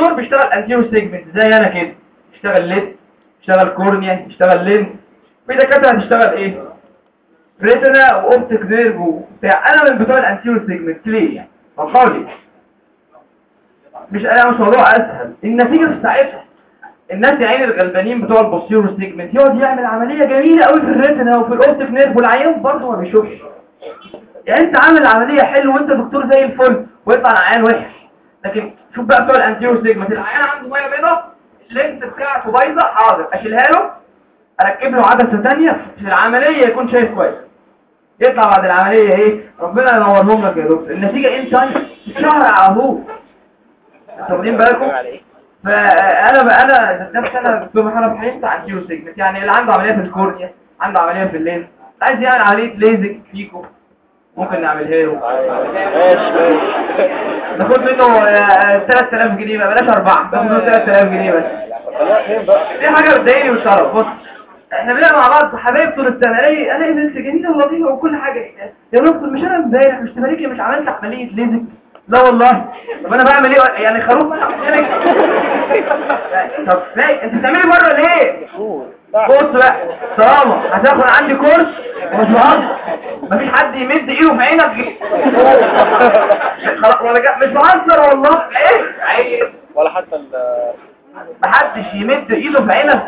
دكتور بيشتغل انتيرو سيجمنت زي انا كده يشتغل ليد يشتغل كورنيا يشتغل لينز في دكاتره هتشتغل ايه ريتنا واوبتيك نيرف وبتاع انا من بتوع الانتيرو سيجمنت ليه يعني فقالي مش انا مش موضوع اسهل النتيجه في ساعتها الناس يا عيني الغلبانين بتوع البوستيرو سيجمنت يقعد يعمل عمليه جميله قوي في الريتنا وفي الاوبتيك نيرف والعيان برضه ما بيشوفش يعني انت عامل عمليه حلوه وانت دكتور زي الفل ويطلع العيان وحش لكن شوف بقى بتوع الانتيرو سيجمنت العيان عنده ميه بيضاء اللينس بتاعته بايظه حاضر اشيلها له اركب له عدسه ثانيه في العمليه يكون شايف كويس يطلع بعد العمليه ايه ربنا ينورهم لك يا دكتور النتيجه ايه تايم شهر على طول انتوا واخدين بالكم فانا بقى انا نفسي انا دكتور محمد هيفتح انتيرو سيجمنت يعني اللي عنده عمليه في الكورنيا عنده عمليه في اللينس عايز يعمل عمليه ليزك فيكو ممكن نعملها له ماشي ماشي ناخد منه آه، 3000 جنيه بقى بلاش اربعه ناخد منه 3000 جنيه بس خليها فين بقى دي حاجه بتضايقني وشرف بص احنا بنبقى مع بعض حبايب طول السنه الاقي الاقي بنت جميله ولطيفه وكل حاجه يا دكتور مش انا امبارح مش تباركي مش عملت عمليه ليزك لا والله طب انا بعمل ايه يعني خروف انا عملت طب ازاي انت بتعملي مره ليه بص بقى طالما هتاخد عندي كورس ومش بهزر مفيش حد يمد ايده في عينك خلاص ولا جا- مش بهزر والله ايه عيب ولا حتى ال محدش يمد ايده في عينك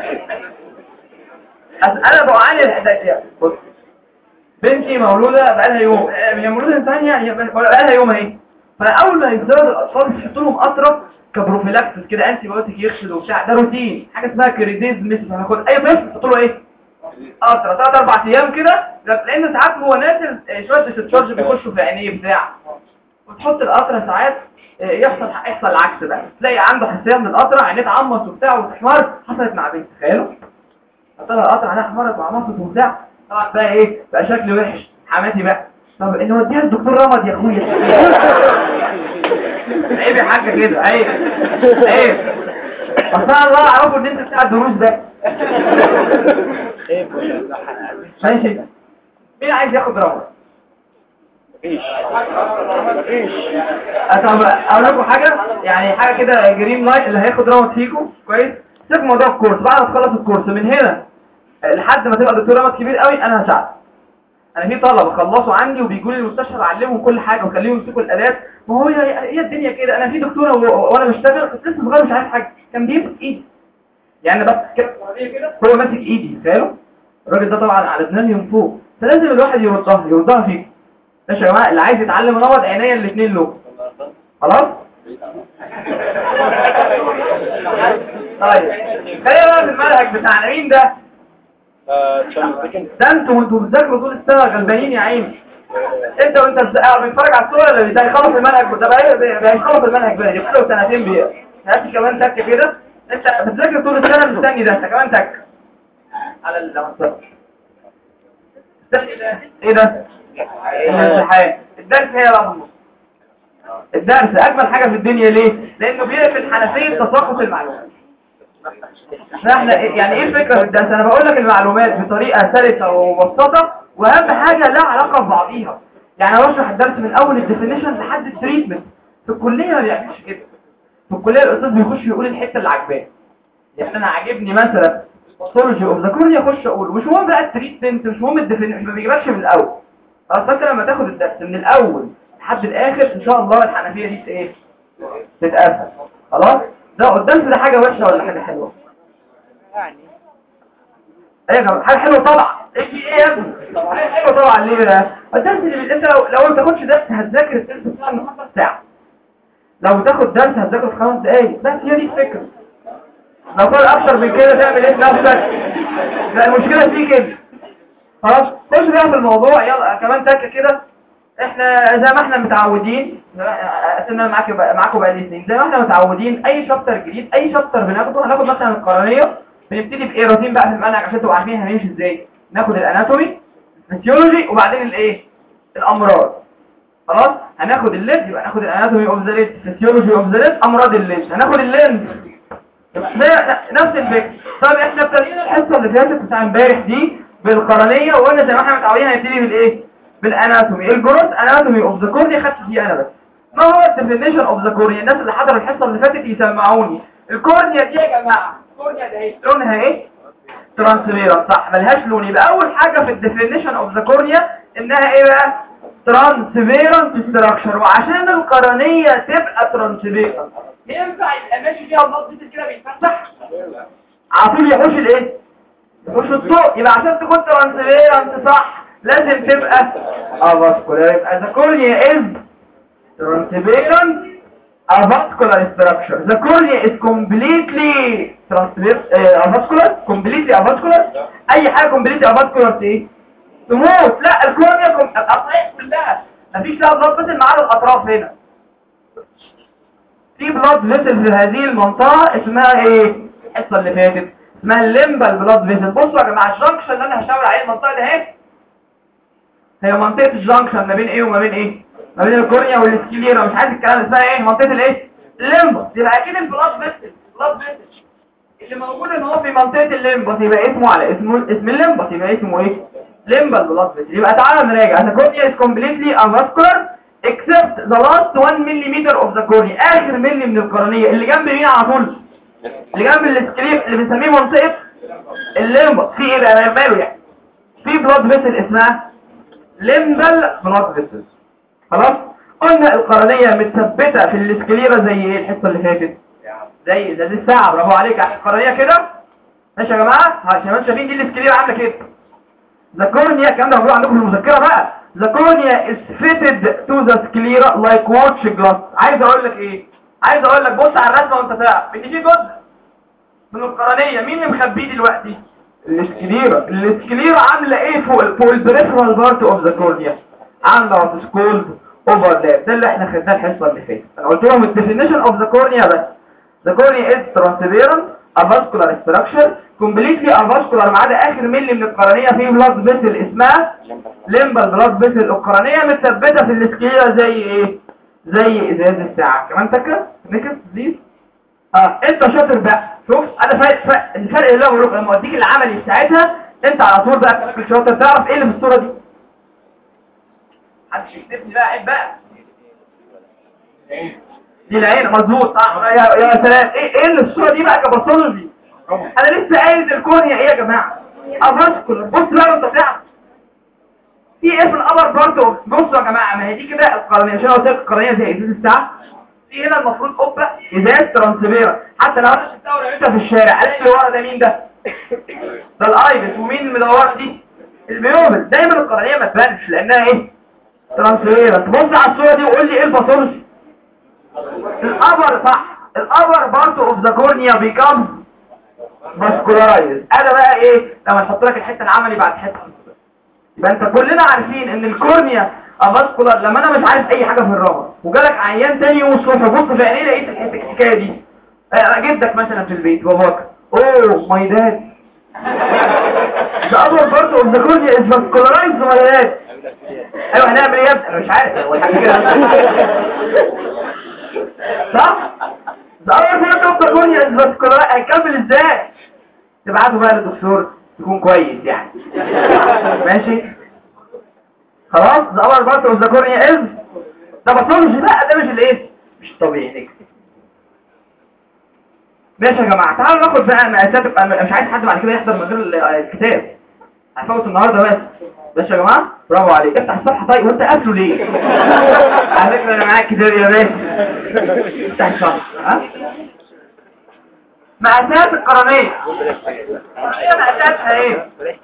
أس- انا بعاني الحداية بص بنتي مولودة بقالها يوم آه، هي مولودة ثانية هي بقى- بقالها يوم اهي فاول ما يتزوج الاطفال بيحطوا لهم قطرة كبروفيلاكسس كده انتي بايوتيك يغسل وبتاع ده روتين حاجه اسمها كريديز مثل هناخد اي طفل تحط له ايه قطرة ثلاث اربع ايام كده لان ساعات هو نازل آه، شويه ديستشارج بيخشوا في عينيه بتاع وتحط القطرة ساعات آه، يحصل يحصل العكس بقى تلاقي عنده حساسيه من القطرة عينيه اتعمص وبتاع وتحمر حصلت مع بنت تخيلوا حط لها القطرة عينيها احمرت وعمصت وبتاع طبعا بقى ايه بقى شكل وحش حماتي بقى طب ان وديها الدكتور رمض يا اخويا عيب يا حاجه كده عيب عيب اصل الله اعرفه ان انت بتاع الدروس ده ايه ماشي مين عايز ياخد رمض مفيش مفيش طب اقول لكم حاجه يعني حاجه كده جرين لايت اللي هياخد رمض فيكم كويس سيب موضوع الكورس بعد ما تخلص الكورس من هنا لحد ما تبقى دكتور رمض كبير قوي انا هساعدك انا في طلبه خلصوا عندي وبيجوا لي المستشفى بعلمهم كل حاجه وخليهم يمسكوا الالات ما هو هي هي الدنيا كده انا في دكتوره و- وانا بشتغل كنت لسه صغير مش عارف حاجه كان بيمسك ايدي يعني بس كده كده هو ماسك ايدي تخيلوا الراجل ده طبعا على دماغي من فوق فلازم الواحد يردها يردها فيكم ماشي يا جماعه اللي عايز يتعلم منوض عينيا الاثنين له خلاص طيب خلينا بقى في المنهج بتاعنا مين ده آه، تشارلز ديكنز ده انتوا وانتوا بتذاكروا طول السنه غلبانين يا عيني انت وانت بت- اه بتتفرج على الصوره اللي ده هيخلص المنهج ده بقى ده هيخلص المنهج بقى يبقى له سنتين بيه هات كمان تك كده انت بتذاكر طول السنه مستني ده انت كمان تك على المسطره ده ايه ده الامتحان الدرس هي بقى في النص الدرس اجمل حاجه في الدنيا ليه لانه بيقفل حنفيه تساقط المعلومات فاحنا إيه- يعني ايه الفكره في الدرس انا بقول لك المعلومات بطريقه سلسه ومبسطه واهم حاجه لها علاقه ببعضيها يعني انا بشرح الدرس من اول الديفينيشن لحد التريتمنت في الكليه ما بيعملش كده في الكليه الاستاذ بيخش يقول الحته اللي عاجباه يعني انا عاجبني مثلا باثولوجي اوف ذا كورنيا اخش اقول مش مهم بقى التريتمنت مش مهم الديفينيشن ما بيجيبكش من الاول خلاص انت لما تاخد الدرس من الاول لحد الاخر ان شاء الله الحنفيه دي ت- ايه تتقفل خلاص ده الدرس ده حاجه وحشه ولا حاجه حلوه ايه يا جماعه حاجه حلوه طبعا ايه في ايه يا ابني حاجه حلوه طبعا ليه بقى الدرس اللي انت لو لو ما بتاخدش درس هتذاكر الدرس بتاع النهارده ساعه لو تاخد درس هتذاكره في خمس دقايق بس هي دي الفكره لو كان اكتر من كده تعمل ايه في نفسك لا المشكله فيك انت خلاص خش بقى في الموضوع يلا كمان تكه كده احنا زي ما احنا متعودين انا معاك بقى معاكم بقى الاثنين زي ما احنا متعودين اي شابتر جديد اي شابتر بناخده هناخد مثلا القرنيه بنبتدي بايه روتين بقى في المنهج عشان تبقوا عارفين هنمشي ازاي ناخد الاناتومي الفسيولوجي وبعدين الايه الامراض خلاص هناخد الليد يبقى ناخد الاناتومي اوف ذا ليد فسيولوجي اوف ذا ليد امراض الليد هناخد اللينز ده- نفس الفكره طب احنا ابتدينا الحصه اللي فاتت بتاع امبارح دي بالقرنيه وقلنا زي ما احنا متعودين هنبتدي بالايه بالاناتومي الجروس اناتومي اوف ذا كورنيا خدت فيه انا بس ما هو الديفينيشن اوف ذا كورنيا الناس اللي حضروا الحصه اللي فاتت يسمعوني الكورنيا دي يا جماعه الكورنيا ده ايه لونها ايه ترانسبيرنت صح ملهاش لون يبقى اول حاجه في الديفينيشن اوف ذا كورنيا انها ايه بقى ترانسبيرنت ستراكشر وعشان القرنيه تبقى ترانسبيرنت ينفع يبقى ماشي فيها النص كده بيتفتح عطول يحوش الايه يحوش الضوء يبقى عشان تكون ترانسبيرنت صح لازم تبقى افاسكولار يبقى ذا كورنيا از transparent avascular structure. The cornea is completely transparent uh, avascular, completely avascular. أي حاجة completely avascular ايه؟ تموت لا الكورنيا كم... الأطراف كلها مفيش لها بلاد فيسل ما عدا الأطراف هنا. في بلاد فيسل في هذه المنطقة اسمها ايه؟ الحصة اللي فاتت اسمها الليمبال بلاد فيسل. بصوا يا جماعة الجنكشن اللي أنا هشاور عليه المنطقة دي اهي هي منطقة الجنكشن ما بين ايه وما بين ايه؟ ما بين الكورنيا والسكليرا مش عايز الكلام اسمها ايه منطقه الايه الليمبس يبقى اكيد البلاد فيسل بلاد فيسل اللي موجود ان هو في منطقه الليمبس يبقى اسمه على اسمه اسم الليمبس يبقى اسمه ايه limbal blood vessel يبقى تعالى نراجع the cornea is completely avascular except the last 1 millimeter of the cornea اخر ملي من القرنيه اللي جنب مين على طول اللي جنب السكلير اللي بنسميه منطقه الليمبس في ايه بقى ماله يعني في blood vessel اسمها limbal blood vessel خلاص قلنا القرنية متثبتة في الاسكليرا زي ايه الحصة اللي فاتت زي زي دي الساعة برافو عليك القرنية كده ماشي يا جماعة ها شباب شايفين دي الاسكليرا عاملة كده the cornea الكلام ده موجود عندكم في المذكرة بقى the cornea is fitted to the sclera like watch glass عايز اقول لك ايه عايز اقول لك بص على الرسمة وانت تعرف ان في جزء من القرنية مين اللي مخبيه دلوقتي الاسكليرا الاسكليرا عاملة ايه فوق فوق البريفرال بارت اوف ذا كورنيا عاملة وات سكولد اوفرلاب ده اللي احنا خدناه الحصه اللي فاتت انا قلت لهم الديفينيشن اوف ذا كورنيا بس ذا كورنيا از ترانسبيرنت avascular structure completely avascular ما عدا اخر ملي من القرنيه فيه بلاد فيسل اسمها ليمبال بلاد فيسل القرنيه متثبته في الاسكليرا زي ايه زي ازاز الساعه كمان فاكره نكس بليز اه انت شاطر بقى شوف انا فرق فرق الفرق اللي هو لما اوديك العملي بتاعتها انت على طول بقى شاطر تعرف ايه اللي في الصوره دي محدش يكتبني بقى عيب بقى دي العين مظبوط صح يا يا سلام ايه ايه اللي الصوره دي بقى كباثولوجي انا لسه قايل الكورنيا ايه يا جماعه افاسكولار بص بقى وانت تعرف في ايه في الابر بارت بصوا يا جماعه ما هي دي كده القرنيه عشان قلت لك القرنيه زي ازاز الساعه في هنا المفروض قبه ازاز ترانسفير حتى لو انا شفتها ورميتها في الشارع عرفت اللي ورا ده مين ده ده الايبس ومين المدوره دي البيوبل دايما القرنيه ما تبانش لانها ايه ترانسفيرنت بص على الصوره دي وقول لي ايه الباثولوجي الابر صح الابر بارت اوف ذا كورنيا بيكام فاسكولارايز انا بقى ايه لما نحط لك الحته العملي بعد حته يبقى انت كلنا عارفين ان الكورنيا افاسكولار لما انا مش عارف اي حاجه في الرمل وجالك عيان تاني يوم الصبح بص في عينيه لقيت الحته الحكايه دي آه، جدك مثلا في البيت باباك اوه ماي داد The upper part of the cornea is vascularized ولا لا؟ ايوه هنعمل ايه يا ابني؟ انا مش عارف هو الحاجة كده صح؟ The upper part of the cornea is vascularized هيكمل ازاي؟ تبعته بقى للدكتور يكون كويس يعني ماشي؟ خلاص The upper part of the cornea is ده باثولوجي لا ده مش الايه؟ مش طبيعي نكتب ماشي يا جماعة تعالوا ناخد بقى مقاسات أنا مش عايز حد بعد كده يحضر من غير ال- الكتاب هنفوت النهارده بس ماشي يا جماعة برافو عليك افتح الصفحة طيب وانت قافله ليه على فكرة انا معاك كتاب يا باشا افتح الصفحة ها مقاسات القرنية القرنية مقاساتها ايه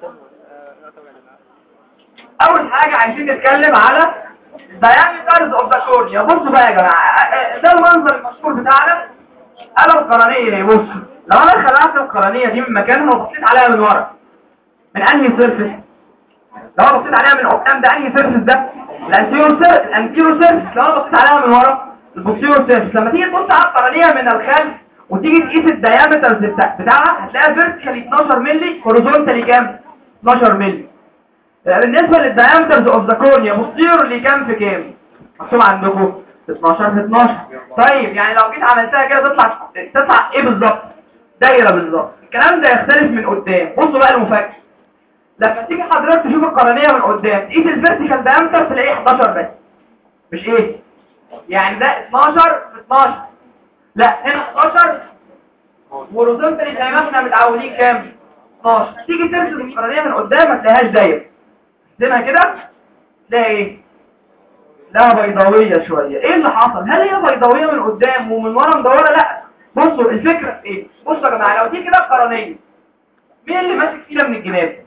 اول حاجة عايزين نتكلم على diameters of the cornea بصوا بقى يا جماعة ده المنظر المشهور بتاعنا قلم القرنية بص لو انا خلعت القرنية دي من مكانها وبصيت عليها من ورا من انهي سيرفس لو انا بصيت عليها من قدام ده انهي سيرفس ده الانتيرو سيرفس الانتيرو سيرفس لو انا بصيت عليها من ورا البوستيرو سيرفس لما تيجي تبص على القرنية من الخلف وتيجي تقيس الديامترز بتاع بتاعها هتلاقيها فيرتيكالي 12 مللي هوريزونتالي كام 12 مللي بالنسبة للديامترز اوف ذا كورنيا بوستيرولي كام في كام مكتوب عندكم 12 في 12 طيب يعني لو جيت عملتها كده تطلع تطلع ايه بالظبط دايره بالظبط الكلام ده يختلف من قدام بصوا بقى المفاجاه لما تيجي حضرتك تشوف القرنيه من قدام تقيس الفيرتيكال دايمتر تلاقيه 11 بس مش ايه يعني ده 12 في 12 لا هنا 11 ورسومتني زي ما احنا متعودين كام 12 تيجي ترسم القرنيه من قدام ما تلاقيهاش دايره ترسمها كده تلاقي ايه لا بيضاويه شويه ايه اللي حصل هل هي بيضاويه من قدام ومن ورا مدوره لا بصوا الفكره في ايه بصوا يا جماعه لو دي كده القرنيه مين اللي ماسك فينا من الجناب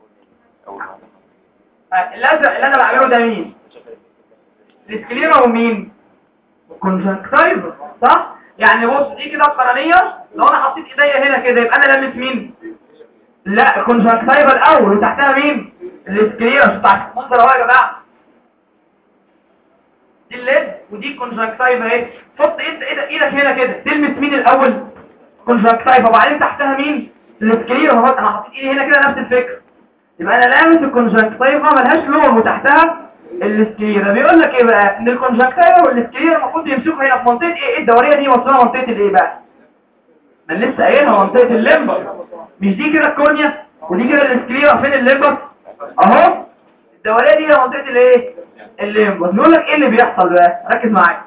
آه، الازرق اللي انا بعمله ده مين الاسكليرا ومين الكونجكتيفا صح يعني بص دي كده القرنيه لو انا حطيت ايديا هنا كده يبقى انا لامس مين لا الكونجكتيفا الاول وتحتها مين الاسكليرا شوف تحت المنظر اهو يا جماعه دي الليد ودي الكونجكتيفا اهي حط ايد ايدك ايدك هنا كده تلمس مين الاول كونجكتيفا وبعدين تحتها مين الاسكليرا اهو انا حطيت ايدي هنا كده نفس الفكره يبقى انا لامس الكونجكتيفا ملهاش لون وتحتها الاسكليرا بيقول لك ايه بقى ان الكونجكتيفا والاسكليرا المفروض يمسكوا هنا في منطقه ايه إيه الدوريه دي وصلها منطقه الايه بقى ما أنا لسه قايلها منطقه الليمبس مش دي كده الكورنيا ودي كده الاسكليرا فين الليمبس اهو الدوريه دي هي منطقه الايه الليمبس بيقول لك ايه اللي بيحصل بقى ركز معايا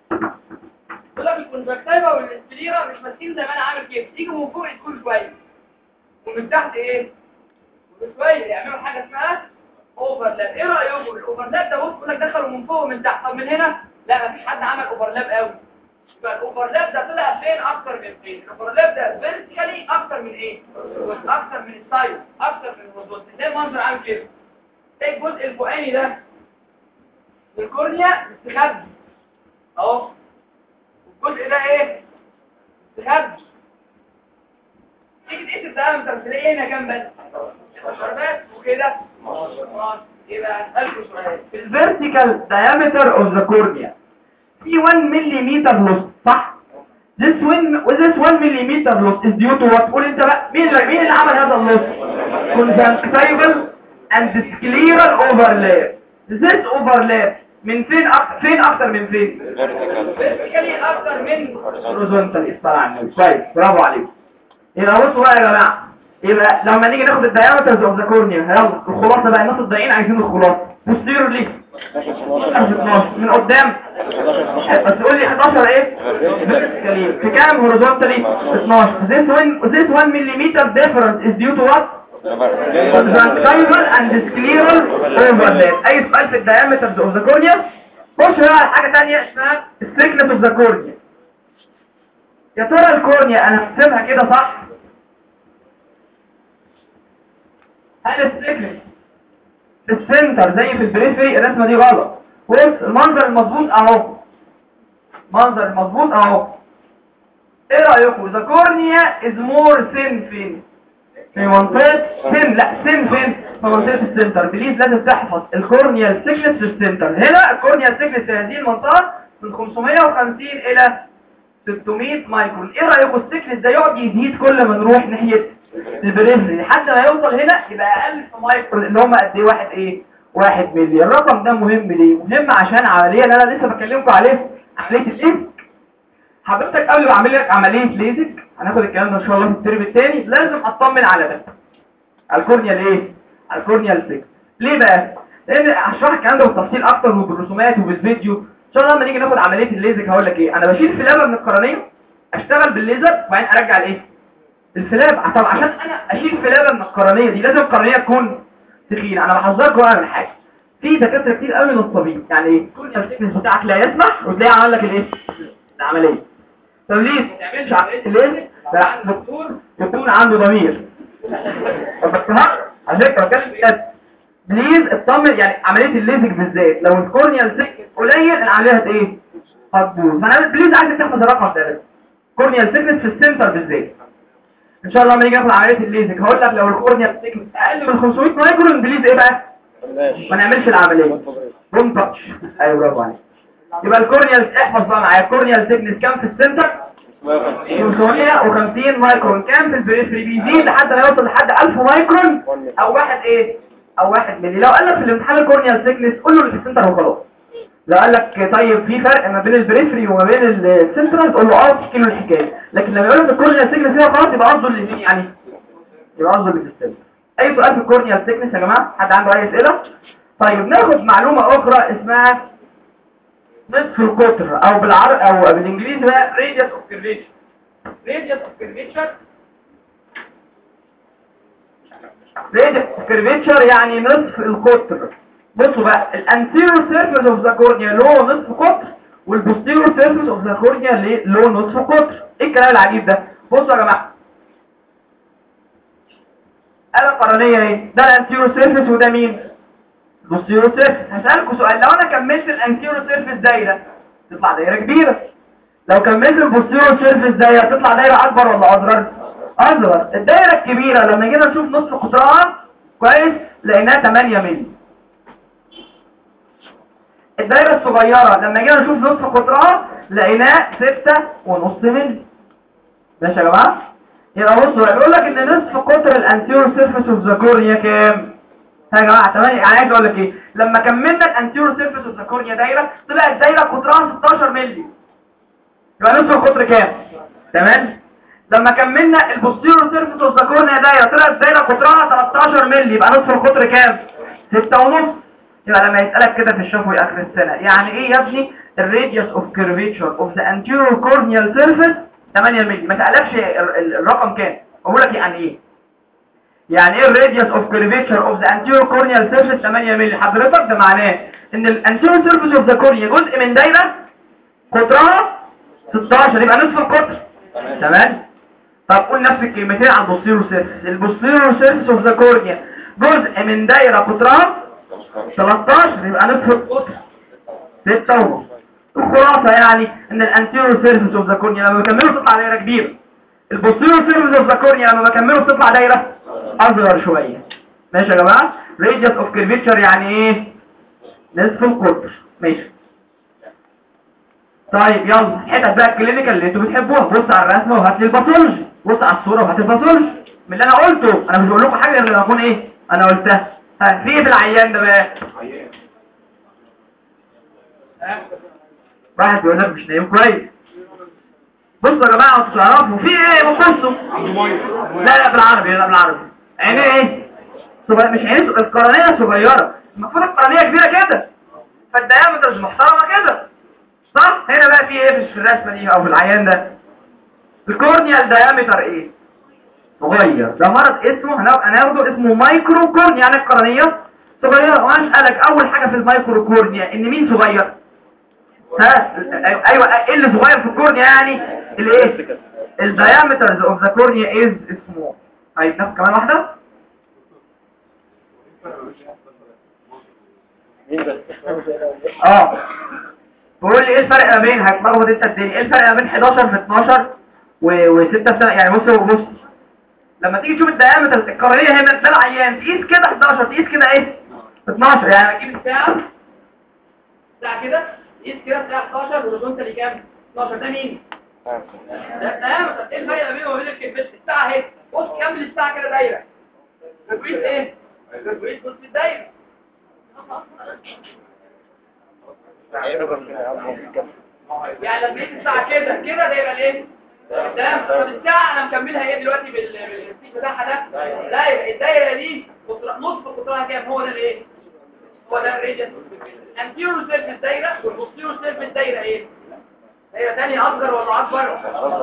بيقول لك الكونجكتيفا والاسكليرا مش ماسكين زي ما انا عامل كده تيجي من فوق تكون كويس ومن تحت ايه وشويه يعملوا حاجه اسمها اوفرلاب ايه رايكم الاوفرلاب ده بص يقول لك دخلوا من فوق ومن تحت طب من هنا لا مفيش حد عمل اوفرلاب قوي يبقى الاوفرلاب ده طلع فين اكتر من فين الاوفرلاب ده فيرتيكالي اكتر من ايه اكتر من السايد اكتر من الهورزونت زي المنظر عامل كده ايه الجزء الفوقاني ده الكورنيا مستخبي اهو والجزء ده ايه مستخبي تيجي تقيس الدايمتر تلاقيه هنا كام بس الشربات وكده يبقى هسألكوا سؤال في الفيرتيكال diameter of the cornea في 1 ملم loss صح this 1 this 1 ملم loss is due to what قول انت بقى مين اللي مين اللي عمل هذا اللوس conjunctival and scleral overlap this overlap من فين أكتر فين اكتر من فين vertically اكتر من horizontal اصطلاح عنه كويس برافو عليك يبقى بصوا بقى يا جماعه يبقى لما نيجي ناخد الدايمترز اوف ذا كورنيا يلا الخلاصه بقى الناس الضايعين عايزين الخلاصه بوستيرور ليه 12 من قدام بس تقول لي 11 ايه vertically. في كام هوريزونتالي 12 this one this 1 millimeter difference is due to what conjunctival and scleral overlap اي سؤال في الدايمترز اوف ذا كورنيا خش بقى على حاجه ثانيه اسمها الثيكنس اوف ذا كورنيا يا ترى الكورنيا انا هرسمها كده صح هل الثيكنس في السنتر زي في البريفري الرسمه دي غلط بص المنظر المظبوط اهو منظر المظبوط اهو ايه رايكم ذا كورنيا از مور ثين فين في منطقه ثين لا ثين فين في منطقه السنتر بليز لازم تحفظ الكورنيا الثيكنس في السنتر هنا الكورنيا الثيكنس في هذه المنطقه من 550 الى 600 مايكرون ايه رايكم الثيكنس ده يقعد يزيد كل ما نروح ناحيه البريفري لحد ما يوصل هنا يبقى اقل في مايكرون اللي هم قد ايه واحد ايه واحد ملي الرقم ده مهم ليه مهم عشان عمليه اللي انا لسه بكلمكم عليه عمليه الليزك حضرتك قبل ما اعمل لك عمليه ليزك هناخد الكلام ده ان شاء الله في الترم الثاني لازم اطمن على ده على الكورنيا الايه على الكورنيا السكس ليه بقى لان هشرح الكلام ده بالتفصيل اكتر وبالرسومات وبالفيديو ان شاء الله لما نيجي ناخد عمليه الليزك هقول لك ايه انا بشيل فلابه من القرنيه اشتغل بالليزر وبعدين ارجع الايه الفلاب طب عشان انا اشيل فلابه من القرنيه دي لازم القرنيه تكون تخينه انا بحذركم بقى من حاجه في دكاتره كتير قوي نصابين يعني ايه كل السكنس بتاعك لا يسمح وتلاقيه عمل لك الايه العمليه طب ليه ما تعملش عمليه الليزر لا دكتور يكون عنده ضمير طب بس ها على فكره بتكلم بجد بليز اطمن يعني عمليه الليزك بالذات لو الكورنيال سيك قليل العمليه هت ايه هتبوظ فانا بليز عايزك تحفظ الرقم ده بس كورنيال سيكنس في السنتر بالذات ان شاء الله لما نيجي ناخد عمليه الليزك هقول لك لو الكورنيال سيكنس اقل من 500 مايكرون بليز ايه بقى ما نعملش العمليه روم تاتش ايوه برافو عليك يبقى الكورنيال احفظ بقى معايا الكورنيال سيكنس كام في السنتر 550 مايكرون كام في البريفري بيزيد لحد ما يوصل لحد 1000 مايكرون او واحد ايه او واحد ملي لو قال لك في الامتحان الكورنيال سيكنس قول له اللي في السنتر وخلاص لو قال لك طيب في فرق ما بين البريفري وما بين السنترال تقول له اه تحكي له الحكايه لكن لما يقول لك الكورنيال سيكنس هنا خلاص يبقى قصده اللي فين يعني يبقى قصده اللي في السنتر اي سؤال في الكورنيال سيكنس يا جماعه حد عنده اي اسئله طيب ناخد معلومه اخرى اسمها نصف القطر او بالعربي او بالانجليزي بقى radius of curvature radius of curvature radius of curvature يعني نصف القطر بصوا بقى الانتيريور سيرفيس اوف ذا كورنيا له نصف قطر والبوستيريور سيرفيس اوف ذا كورنيا له نصف قطر ايه الكلام العجيب ده بصوا يا جماعه آلة قرنية ايه ده الانتيريور سيرفيس وده مين البوستيريور سيرفيس هسألكوا سؤال لو انا كملت الانتيريور سيرفيس دايرة تطلع دايرة كبيرة لو كملت البوستيريور سيرفيس دايرة تطلع دايرة اكبر ولا اصغر اصغر الدايرة الكبيرة لما جينا نشوف نصف قطرها كويس لقيناها 8 مللي الدايرة الصغيرة لما جينا نشوف نصف قطرها لقيناه 6 ونص مللي ماشي يا جماعة يبقى بصوا بيقول لك ان نصف قطر الانتيريور سيرفيس اوف ذا كورنيا كام ها يا جماعه تمام انا عايز اقول لك ايه لما كملنا الانتيريور سيرفيس اوف ذا كورنيا دايره طلعت دايره قطرها 16 مللي يبقى نصف القطر كام تمام لما كملنا البوستيريور سيرفيس اوف ذا كورنيا دايره طلعت دايره قطرها 13 مللي يبقى نصف القطر كام 6 ونص يبقى لما يسالك كده في الشفوي اخر السنه يعني ايه يا ابني الراديوس اوف كيرفيتشر اوف ذا انتيريور كورنيال سيرفيس 8 مللي ما سالكش ال- ال- الرقم كام اقول لك يعني ايه يعني ايه الراديوس اوف كيرفيتشر اوف ذا انتيريور كورنيال سيرفيس 8 مللي حضرتك ده معناه ان الانتيريور سيرفيس اوف ذا كورنيا جزء من دايره قطرها 16 يبقى نصف القطر تمام طب قول نفس الكلمتين عن البوستيريور سيرفيس البوستيريور سيرفيس اوف ذا كورنيا جزء من دايره قطرها 13 يبقى نصف القطر 6 ونص الخلاصة يعني ان الانتيريور سيرفيس اوف ذا كورنيا لما بكمله تطلع دايرة كبيرة البوستيريور سيرفيس اوف ذا كورنيا لما بكمله تطلع دايرة اصغر شوية ماشي يا جماعة radius اوف curvature يعني ايه نصف القطر ماشي طيب يلا حتت بقى الكلينيكال اللي انتوا بتحبوها بص على الرسمه وهات لي الباثولوجي بص على الصوره وهات الباثولوجي من اللي انا قلته انا مش بقول لكم حاجه غير لما اكون ايه انا قلتها ها في ايه في العيان ده بقى واحد بيقول لك مش نايم كويس بصوا يا جماعه انتوا تعرفوا في ايه بصوا لا لا بالعربي لا بالعربي عينيه ايه صغير مش عينيه القرنيه صغيره المفروض القرنيه كبيره كده فالديامتر محترمه كده صح هنا بقى في ايه في الرسمه دي او في العيان ده الكورنيال ديامتر ايه صغير ده مرض اسمه هناخ- هناخده اسمه مايكرو كورنيا يعني القرنيه صغيره وانا اسالك اول حاجه في المايكرو كورنيا ان مين صغير ها ايوه ايه اللي صغير في الكورنيا يعني الايه الديامترز اوف ذا كورنيا از سمول طيب ناخد كمان واحده مين ده؟ اه بقول لي ايه الفرق ما بين هتلخبط انت الدنيا ايه الفرق ما بين 11 في 12 و6 في يعني بص بص لما تيجي تشوف الديامتر القرنيه هنا ده العيان تقيس كده 11 تقيس كده ايه 12 يعني اجيب الساعه الساعه كده تقيس كده الساعه 11 والهوريزونتال كام 12 ده مين ده الديامتر ايه الفرق ما بينه وبين الكبت الساعه اهي بص كمل الساعه كده دايره تقيس ايه تقيس بص الدايره يعني لما يجي الساعة كده كده ده يبقى الايه؟ تمام طب الساعة انا مكملها ايه دلوقتي بال- بالسيك بتاعها ده؟ لا يبقى الدايرة دي قطر- نصف قطرها كام؟ هو ده الايه؟ هو ده الريجن الانتيرو سيرفيس دايرة والبوستيرو سيرفيس دايرة ايه؟ دايرة تانية اصغر ولا اكبر؟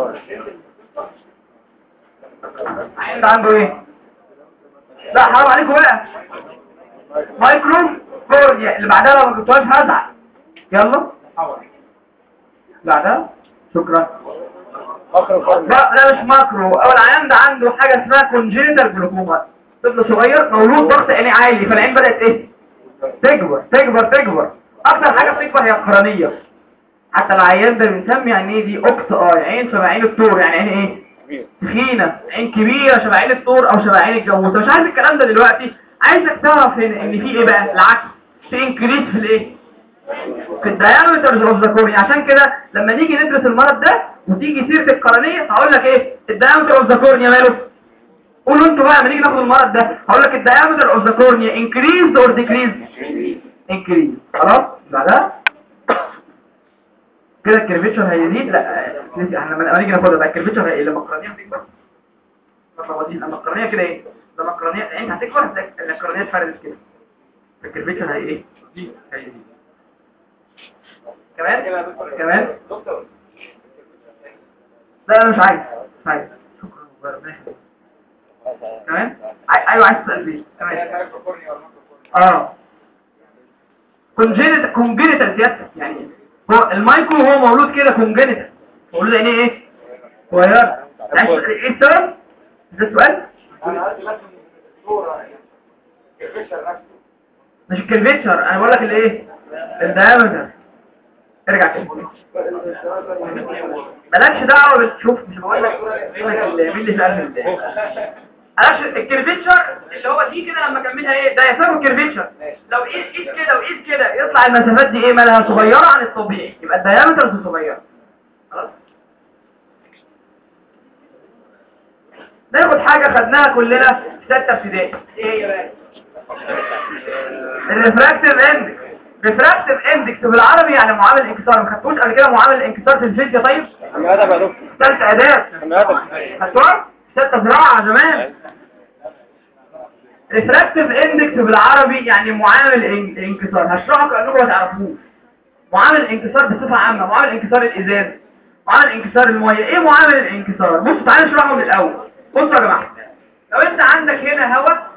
عند عنده ايه؟ لا حرام عليكم بقى مايكرو كورنيا اللي بعدها لو ما جبتوهاش هزعل يلا بعدها شكرا اخر فرد لا لا مش ماكرو اول عيان ده عنده حاجه اسمها كونجينيتال جلوكوما طفل صغير مولود ضغط عينيه عالي فالعين بدات ايه تكبر تكبر تكبر اكتر حاجه بتكبر هي القرنيه حتى العيان ده بنسمي يعني ايه دي اوكت اي عين شبه عين الثور يعني عين ايه كبير تخينه عين كبيره شبه عين الثور او شبه عين الجاموسه مش عايز الكلام ده دلوقتي عايزك تعرف ان ان في ايه بقى العكس في انكريس في الايه في الديامتر اوف ذا كورنيا عشان كده لما نيجي ندرس المرض ده وتيجي سيره القرنيه هقول لك ايه الديامتر اوف ذا كورنيا ماله قولوا انتوا بقى لما نيجي ناخد المرض ده هقول لك الديامتر اوف ذا كورنيا انكريز اور ديكريز انكريز خلاص بعدها كده الكيرفيتشر هيزيد لا آه، احنا لما نيجي ناخدها بقى الكيرفيتشر هي لما القرنيه هتكبر لما ودي- لما القرنيه كده ايه لما القرنيه العين هتكبر هتلاقي القرنيه اتفردت كده الكيرفيتشر هي ايه هيزيد كمان كمان لا انا مش عايز مش عايز شكرا ربنا يخليك. كمان عاي- ايوه عايز تسال فيه تمام اه كونجينيتال كونجينيتال سيادتك يعني هو المايكرو هو مولود كده كونجينيتال مولود يعني ايه صغير عايز تسأل ايه السبب ده السؤال مش الكلفيتشر انا بقول لك الايه الدايمتر ارجع كده مالكش دعوه بتشوف مش بقول لك مين اللي مين اللي سال في علاش الكيرفيتشر اللي هو دي كده لما اكملها ايه ده يساوي الكيرفيتشر لو ايد ايد كده وايد كده يطلع المسافات دي ايه مالها صغيره عن الطبيعي يبقى الدايمتر صغيره خلاص ناخد حاجه خدناها كلنا في سته ابتدائي ايه هي بقى الريفراكتيف اندكس ريفراكتيف اندكس بالعربي يعني معامل انكسار ما خدتوش قبل كده معامل الانكسار في الفيزياء طيب انا هذا بقى دكتور ثالث اداه انا هذا خدتوها ستة زراعة زمان ريفراكتيف اندكس بالعربي يعني معامل إن- انكسار هشرحه كأنكم ما تعرفوش معامل الانكسار بصفة عامة معامل انكسار الازاز معامل انكسار المية ايه معامل الانكسار بصوا تعالوا نشرحه من الاول بصوا يا جماعة لو انت عندك هنا هواء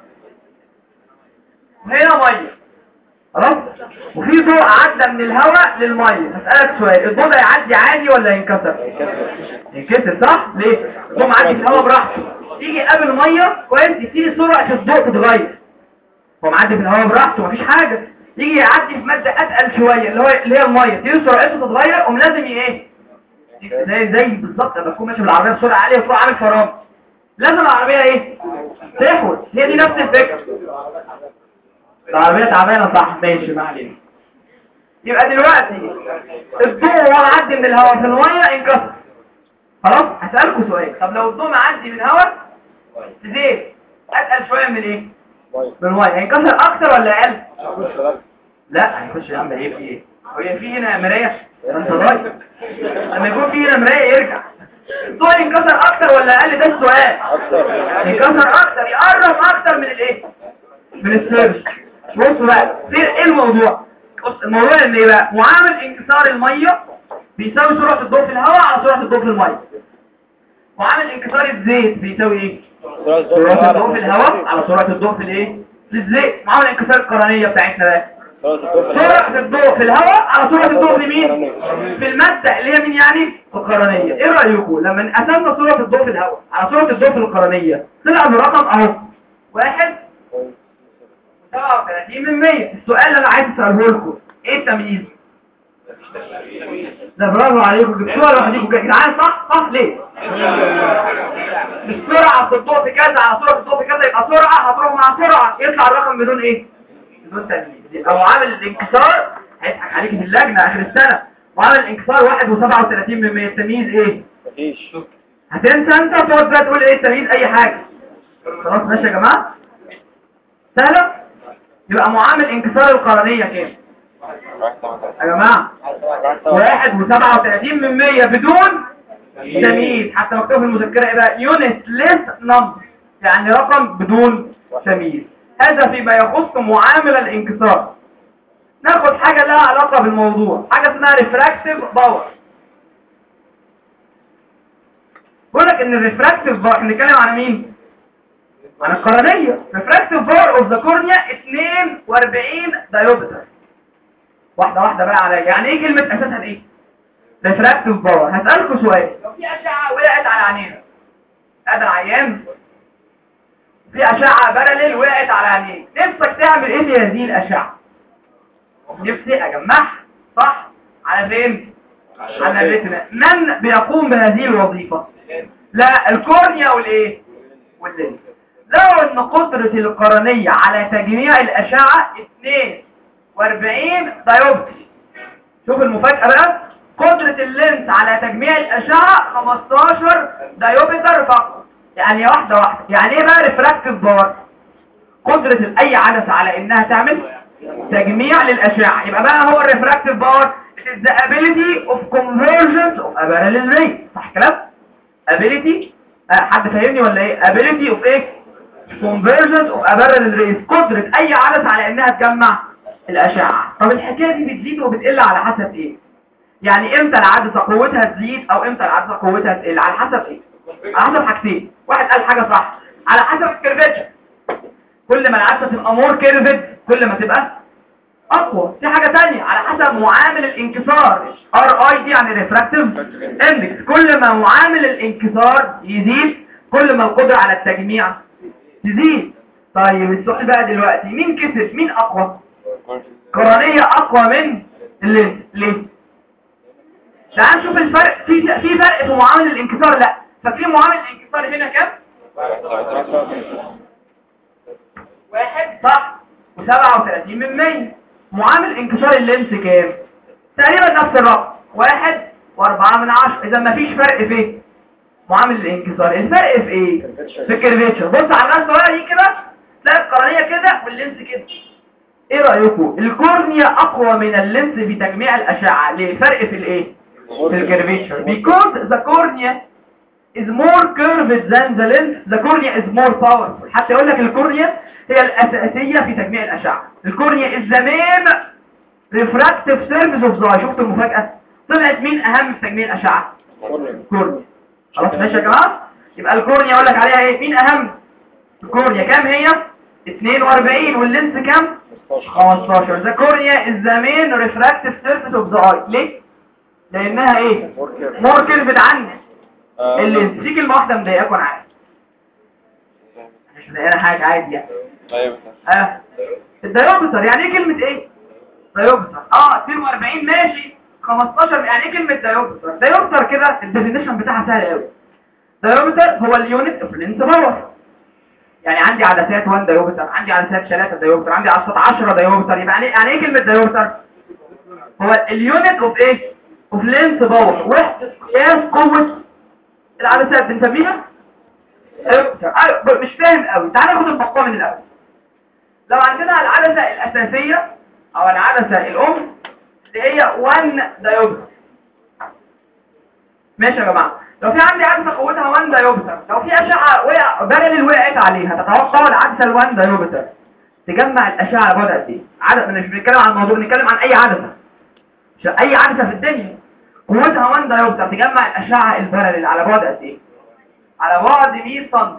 وهنا مية خلاص وفي ضوء عدى من الهواء للمية هسألك سؤال الضوء ده يعدي عادي ولا ينكسر ينكسر صح ليه الضوء معدي في الهواء براحته يجي قبل ميه كويس يبتدي سرعه الضوء تتغير هو معدي في الهواء براحته مفيش حاجه يجي يعدي في ماده اتقل شويه اللي هو اللي هي الميه تبتدي سرعته تتغير قوم لازم ي- ايه زي زي بالظبط لما تكون ماشي بالعربيه بسرعه عاليه وتروح عامل فرامل لازم العربيه ايه تحود هي دي نفس الفكره العربيه تعبانه صح ماشي ما علينا يبقى دلوقتي الضوء وهو معدي من الهواء في الميه انكسر خلاص هسألكوا سؤال طب لو الضوء معدي من الهواء في زيت اتقل شويه من ايه من الميه هينكسر اكتر ولا اقل لا هيخش يا عم ايه في ايه هي في هنا مرايه انت ضايع لما يكون في هنا مرايه يرجع الضوء ينكسر اكتر ولا اقل ده السؤال ينكسر اكتر يقرب اكتر من الايه من السيرش بصوا بقى في ايه الموضوع بص الموضوع ان ايه بقى معامل انكسار الميه بيساوي سرعه الضوء في الهواء على سرعه الضوء في الميه معامل انكسار الزيت بيساوي ايه سرعه الضوء في الهواء على سرعه الضوء في الايه في الزيت معامل انكسار القرنيه بتاعتنا بقى سرعه الضوء في الهواء على سرعه الضوء في مين في المادة اللي هي مين يعني القرنية ايه رأيكم لما قسمنا سرعة الضوء في الهواء على سرعة الضوء في القرنية طلع برقم اهو واحد وسبعة وثلاثين من مية السؤال اللي انا عايز اسأله لكم ايه التمييز ده برافو عليكم جبتوها لوحديكم كده يا جدعان صح صح ليه السرعة في الضوء في كذا على سرعة الضوء في كذا يبقى سرعة هتروح مع سرعة يطلع الرقم بدون ايه بدون تمييز او عامل الانكسار هيضحك عليك في اللجنة اخر السنة وعامل الانكسار واحد وسبعة وثلاثين من مية التمييز ايه مفيش هتنسى انت تقعد بقى تقول ايه التمييز اي حاجة خلاص ماشي يا جماعة سهلة يبقى معامل انكسار القرنية كام يا جماعة واحد وسبعة وثلاثين من مية بدون تمييز حتى مكتوب في المذكرة ايه بقى يونت ليس نمبر يعني رقم بدون تمييز هذا فيما يخص معامل الانكسار ناخد حاجة لها علاقة بالموضوع حاجة اسمها ريفراكتيف باور بقول لك ان الريفراكتيف باور احنا بنتكلم عن مين عن القرنية ريفراكتيف باور اوف ذا كورنيا 42 دايوبتر واحدة واحدة بقى عليا يعني ايه كلمة اساسها ايه ريفراكتيف باور هسألكم سؤال لو في اشعة وقعت على عينينا هذا العيان في اشعة باراليل وقعت على عينيه نفسك تعمل ايه في هذه الاشعة نفسي اجمعها صح على فين على الريتنا من بيقوم بهذه الوظيفة لا الكورنيا والايه والليل لو ان قدرة القرنية على تجميع الاشعة 42 دايوبتري شوف المفاجأة بقى قدرة اللينس على تجميع الاشعة 15 دايوبتر فقط يعني واحدة واحدة يعني ايه بقى ريفراكتيف باور قدرة اي عدسة على انها تعمل تجميع للاشعة يبقى بقى هو الريفراكتيف باور it is the ability of convergence of a parallel ray صح كلام ability آه حد فاهمني ولا ايه ability of ايه convergence of a parallel rays قدرة اي عدسة على انها تجمع الاشعة طب الحكاية دي بتزيد وبتقل على حسب ايه يعني امتى العدسه قوتها تزيد او امتى العدسه قوتها تقل على حسب ايه على حسب حاجتين واحد قال حاجه صح على حسب الكيرفتشر كل ما العدسه تبقى مور كيرفد كل ما تبقى اقوى في حاجه تانية على حسب معامل الانكسار ار اي دي يعني ريفراكتيف اندكس كل ما معامل الانكسار يزيد كل ما القدره على التجميع تزيد طيب السؤال بقى دلوقتي مين كسب مين اقوى قرنية اقوى من اللينس ليه تعال نشوف الفرق في في فرق في معامل الانكسار لا ففي معامل الانكسار هنا كام واحد صح وسبعة وثلاثين من مية معامل انكسار اللينس كام تقريبا نفس الرقم واحد واربعة من عشرة اذا مفيش فرق في إيه؟ معامل الانكسار الفرق في ايه في الكيرفيتشر بص على الناس الصغيره دي كده تلاقي القرنيه كده واللينس كده ايه رايكم الكورنيا اقوى من اللينس في تجميع الاشعه ليه فرق في الايه في الكيرفيتشر because the cornea is more curved than the lens the cornea is more powerful حتى يقول لك الكورنيا هي الاساسيه في تجميع الاشعه الكورنيا is the main refractive surface of the eye شفتوا المفاجاه طلعت مين اهم في تجميع الاشعه الكورنيا خلاص ماشي يا جماعه يبقى الكورنيا اقول لك عليها ايه مين اهم الكورنيا كام هي 42 واللينس كام 15 ذا كورنيا از ذا مين ريفراكتيف سيرفيس اوف ذا اي ليه لانها ايه مور كيرفد عني اللينس في كلمه واحده مضايقاكم انا عارف مش مضايقانا حاجه عادي يعني ايوه اه الديوبتر يعني ايه كلمه ايه ديوبتر اه 42 ماشي 15 يعني ايه كلمه ديوبتر ديوبتر كده الديفينيشن بتاعها سهل قوي ديوبتر هو اليونت اوف لينس باور يعني عندي عدسات 1 ديوبتر عندي عدسات 3 ديوبتر عندي عدسات 10 ديوبتر يبقى يعني يعني ايه كلمه ديوبتر هو اليونت اوف ايه اوف لينس باور وحده قياس قوه العدسات بنسميها ديوبتر آه، مش فاهم قوي تعال ناخد المقام من الاول لو عندنا العدسه الاساسيه او العدسه الام اللي هي 1 ديوبتر ماشي يا جماعه لو في عندي عدسه قوتها 1 ديوبتر لو في اشعه وقع بارل وقعت عليها تتوقع العدسه ال 1 ديوبتر تجمع الاشعه على بعد قد ايه عدد مش بنتكلم عن الموضوع بنتكلم عن اي عدسه مش اي عدسه في الدنيا قوتها 1 ديوبتر تجمع الاشعه البارل على بعد قد ايه على بعد 100 سم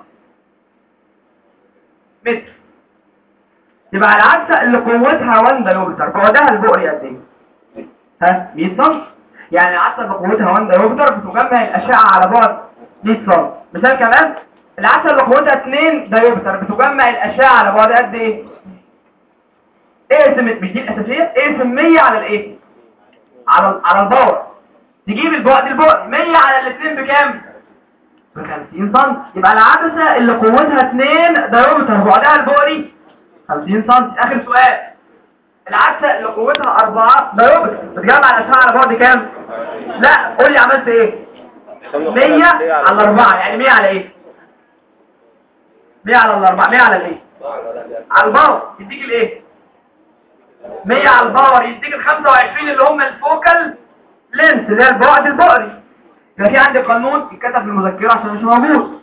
متر يبقى العدسه اللي قوتها 1 ديوبتر بعدها البؤري قد ايه ها 100 سم يعني العدسه اللي قوتها 1 ديوبتر بتجمع الاشعه على بعد 100 سم مثال كمان العدسه اللي قوتها 2 ديوبتر بتجمع الاشعه على بعد قد ايه اقسم مش دي الاساسيه اقسم 100 على الايه على على الباور تجيب البعد البعد 100 على الاثنين بكام ب 50 سم يبقى العدسه اللي قوتها 2 ديوبتر بعدها البؤري 50 سم اخر سؤال العدسه اللي قوتها 4 ديوبتر بتجمع الاشعه على بعد كام لا قول لي عملت ايه 100 على 4 يعني 100 على ايه 100 على الأربعة 100 على الايه على الباور يديك الايه 100 على الباور يديك ال 25 اللي هم الفوكال لينس اللي هي البعد البؤري يبقى في عندي قانون يتكتب في المذكره عشان مش موجود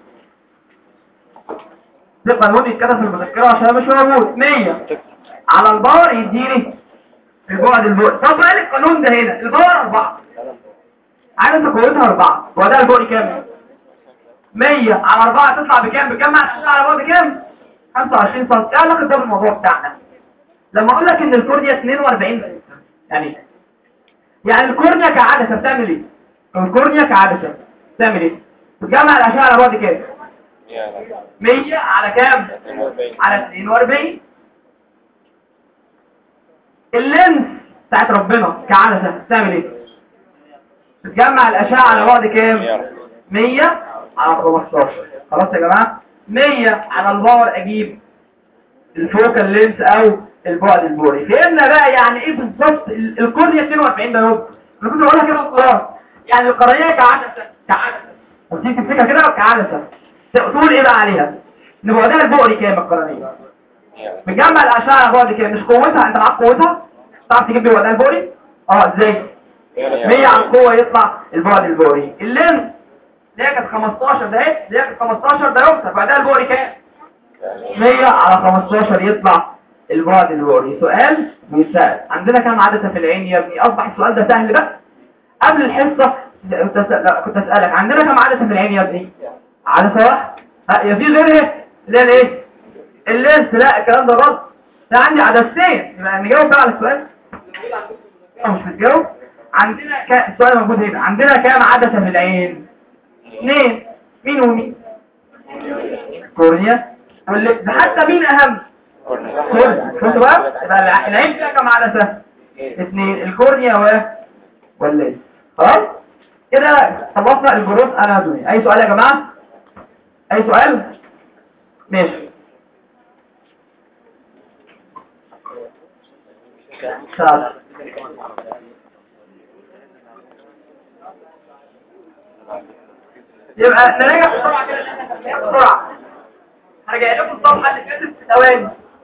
في قانون يتكتب في المذكره عشان مش موجود 100 على الباور يديني البعد البؤري طب بقى القانون ده هنا الباور 4 عدد قوتها 4 وده البؤري كام 100 على 4 تطلع بكام بكام مع الاشعه على بعد كام 25 سم ايه علاقه ده بالموضوع بتاعنا لما اقول لك ان الكورنيا 42 يعني يعني الكورنيا كعدسه بتعمل ايه الكورنيا كعدسه بتعمل ايه بتجمع الاشعه على بعد كام 100 على كام على 42 اللينس بتاعت ربنا كعدسه بتعمل ايه بتجمع الاشعه على بعد كام 100 على 15 خلاص يا جماعه 100 على الباور اجيب الفوكال لينس او البعد البوري فهمنا بقى يعني ايه بالظبط ال- الكورنيا 42 ده يوم انا كنت بقولها كده خلاص يعني القرنيه كعدسه كعدسه وتيجي تمسكها كده كعدسه تقول ايه بقى عليها ان بعدها البؤري كام القرنيه بتجمع الاشعه على بعد كام مش قوتها انت معاك قوتها تعرف تجيب لي بعدها البؤري اه ازاي 100 على القوه يطلع البعد البؤري اللينس اللي هي كانت 15 ده اهي اللي هي كانت 15 ده يكتب بعدها البؤري كام 100 على 15 يطلع البعد البؤري سؤال بيتسأل عندنا كام عدسة في العين يا ابني اصبح السؤال ده سهل بقى قبل الحصة كنت أسأل- لا، كنت اسألك عندنا كم عدسة في العين يا ابني عدسة واحدة ها، يا في غيرها اللي هي الايه اللينس لا الكلام ده غلط ده عندي عدستين يبقى نجاوب بقى على السؤال أنا مش بتجاوب عندنا ك... السؤال موجود هنا عندنا كام عدسة في العين اثنين مين ومين كورنيا واللي ده حتى مين اهم كورنيا شفتوا بقى يبقى الع- العين فيها كام عدسة اثنين الكورنيا و والليل خلاص كده خلصنا الجروس اناتومي اي سؤال يا جماعة اي سؤال ماشي سعد. يبقى نراجع بسرعة كده بسرعة هرجع لكم الصفحة اللي فاتت في ثواني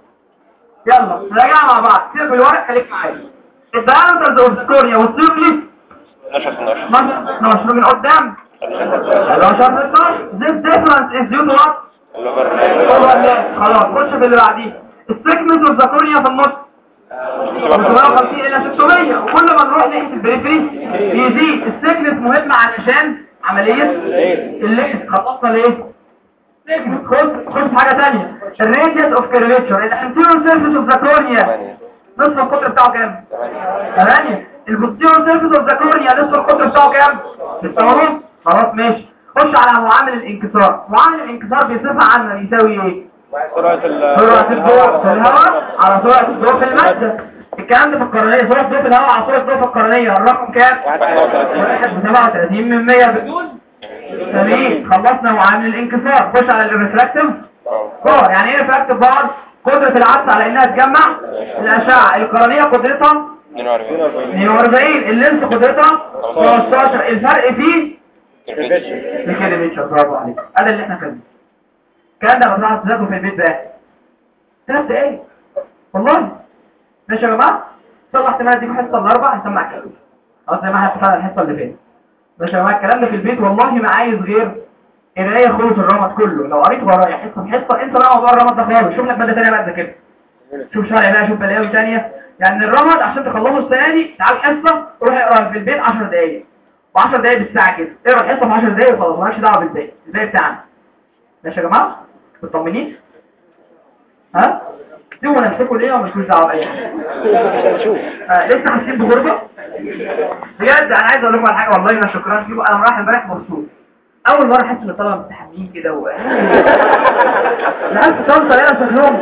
يلا نراجع مع بعض سيبك بالورق خليك معايا الدايمترز اوف سكوريا والسيركلي 12 12 12 من قدام 11 12 this difference is due to what overlap. خلاص خش في اللي بعديه السيجمنت اوف ذا كورنيا في النص 750 الى 600 وكل ما نروح ناحيه البريفري يزيد السيجمنت مهم علشان عمليه اللينس خلصنا ليه سيجمنت خش خش حاجه ثانيه الراديوس اوف كيرفيتشر الانتيريور سيرفيس اوف ذا كورنيا نصف القطر بتاعه كام 8 البوستيريور سيرفيس اوف ذا كورنيا نصف القطر بتاعه كام 6 ونص خلاص ماشي خش على معامل الانكسار معامل الانكسار بصفه عامه بيساوي ايه سرعة ال سرعة الضوء في الهواء على سرعة الضوء في المادة الكلام ده في القرنية سرعة الضوء في الهواء على سرعة الضوء في القرنية الرقم كام؟ 31 واحد بسبعة وثلاثين من مية بدون تمام خلصنا معامل الانكسار خش على الريفراكتيف باور يعني ايه ريفراكتيف باور؟ قدرة العدسة على انها تجمع الاشعة القرنية قدرتها 42 42 اللينس قدرتها 15 الفرق فيه كيرفيتشر لكده ميتشر برافو عليك هذا اللي احنا كنا الكلام ده بطلع تذاكره في البيت بقى ثلاث دقايق والله ماشي يا جماعه صلح احتمال اديك حصه الاربع هسمع الكلام خلاص زي ما احنا اتفقنا الحصه اللي فاتت ماشي يا جماعه الكلام ده في البيت والله ما عايز غير قرايه خلص الرمد كله لو قريت ورايا حصه بحصه انت بقى موضوع الرمد ده خالص شوف لك ماده ثانيه بعد كده شوف شرع بقى شوف بلاوي ثانيه يعني الرمد عشان تخلصه السنه دي تعال حصه روح اقرا في البيت 10 دقايق و10 دقايق بالساعه كده اقرا الحصه في 10 دقايق وخلاص مالكش دعوه بالباقي الباقي بتاعنا ماشي يا جماعه مطمنين ها سيبوا نفسكم ليه ومالكوش دعوه باي حاجه نشوف آه، لسه حاسين بغربه بجد انا عايز اقول لكم على حاجه والله انا شكرا لكم انا رايح امبارح مبسوط اول مره احس ان الطلبه مستحملين كده و العيال صلصه هنا شكلهم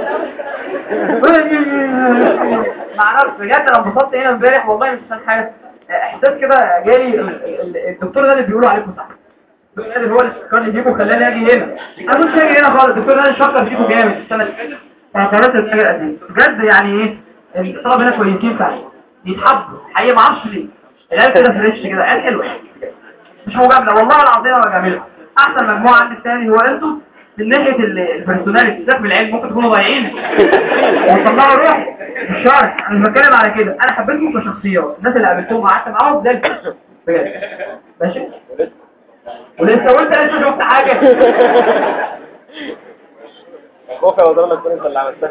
ما اعرفش بجد انا انبسطت هنا امبارح والله مش عشان حاجه احساس كده جالي ال- ال- الدكتور ده اللي بيقولوا عليكم صح الدكتور ده هو اللي شكرني فيكم خلاني اجي هنا انا كنت اجي هنا خالص الدكتور ده اللي شكر فيكم جامد السنه اللي فاتت فانا قررت ان اجي اقدم بجد يعني ايه الطلبه هنا كويسين فعلا يتحبوا حقيقه ما اعرفش ليه العيال كده فريش كده عيال حلوه مش مجامله والله العظيم انا بجاملها احسن مجموعه عندي الثاني هو انتوا من ناحيه ال- البرسوناليتي سيبك من العلم ممكن تكونوا ضايعين وطلعوا روحي في الشرح انا مش بتكلم على كده انا حبيتكم كشخصيات الناس اللي قابلتهم قعدت معاهم زي الفل بجد ماشي ولسه وانت لسه شفت حاجه خوف يا وضرنا تكون انت اللي عملتها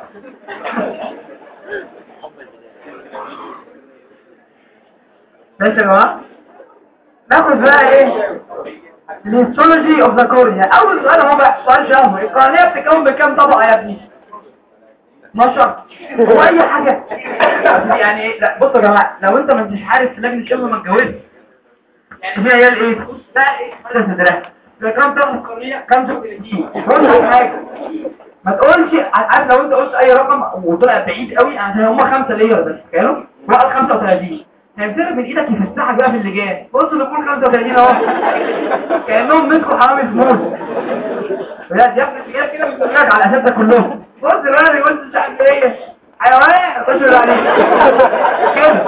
ماشي يا جماعه ناخد بقى ايه الهيستولوجي اوف ذا كورنيا اول سؤال هو بقى سؤال شهر القرنيه بتتكون من كام طبقه يا ابني 12 هو اي حاجه يعني ايه لا بصوا يا جماعه لو انت ما انتش عارف في لجنه شبه ما اتجوزت يعني هي عيال ايه ده ايه ماذا صدرها ده كام طبقه القرنيه كام زوج الجين قول حاجه ما تقولش عارف لو انت قلت اي رقم وطلع بعيد قوي يعني هم خمسه لير بس تخيلوا واحد 35 هيمسكك من ايدك يفتحك بقى في اللجان بص نقول 35 اهو كانهم مسكوا حرامي في موز بجد يا ابني الرجاله كده بتتفرج على الاساتذه كلهم بص الولد بيقول مش عارف ايه حيوان خش عليه كده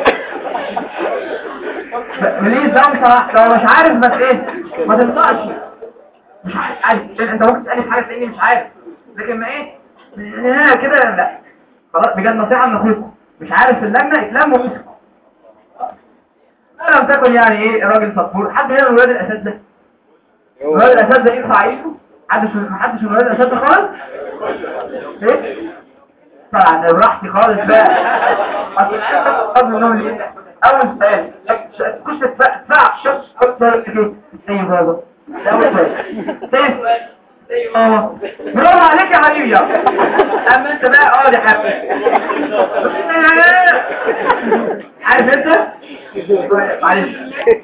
بليز ده مصراحة لو مش عارف بس ايه ما تنطقش مش عارف عارف انت ممكن تسألني في حاجة تلاقيني مش عارف لكن ما ايه لا كده لا خلاص بجد نصيحة من اخوكم مش عارف في اللجنة اتلم ومسكوا لم تكن يعني ايه راجل صبور حد هنا من ولاد الاساتذه ولاد الاساتذه ينفع يجوا حدش محدش من ولاد الاساتذه خالص ايه طبعا براحتي خالص بقى اصل قبل النوم ليه اول سؤال كنت تدفع الشخص اول سؤال كده ايوه بابا ده اول سؤال ثاني سؤال اه برافو عليك يا حبيبي يلا اما انت بقى اه دي حبيبي عارف انت معلش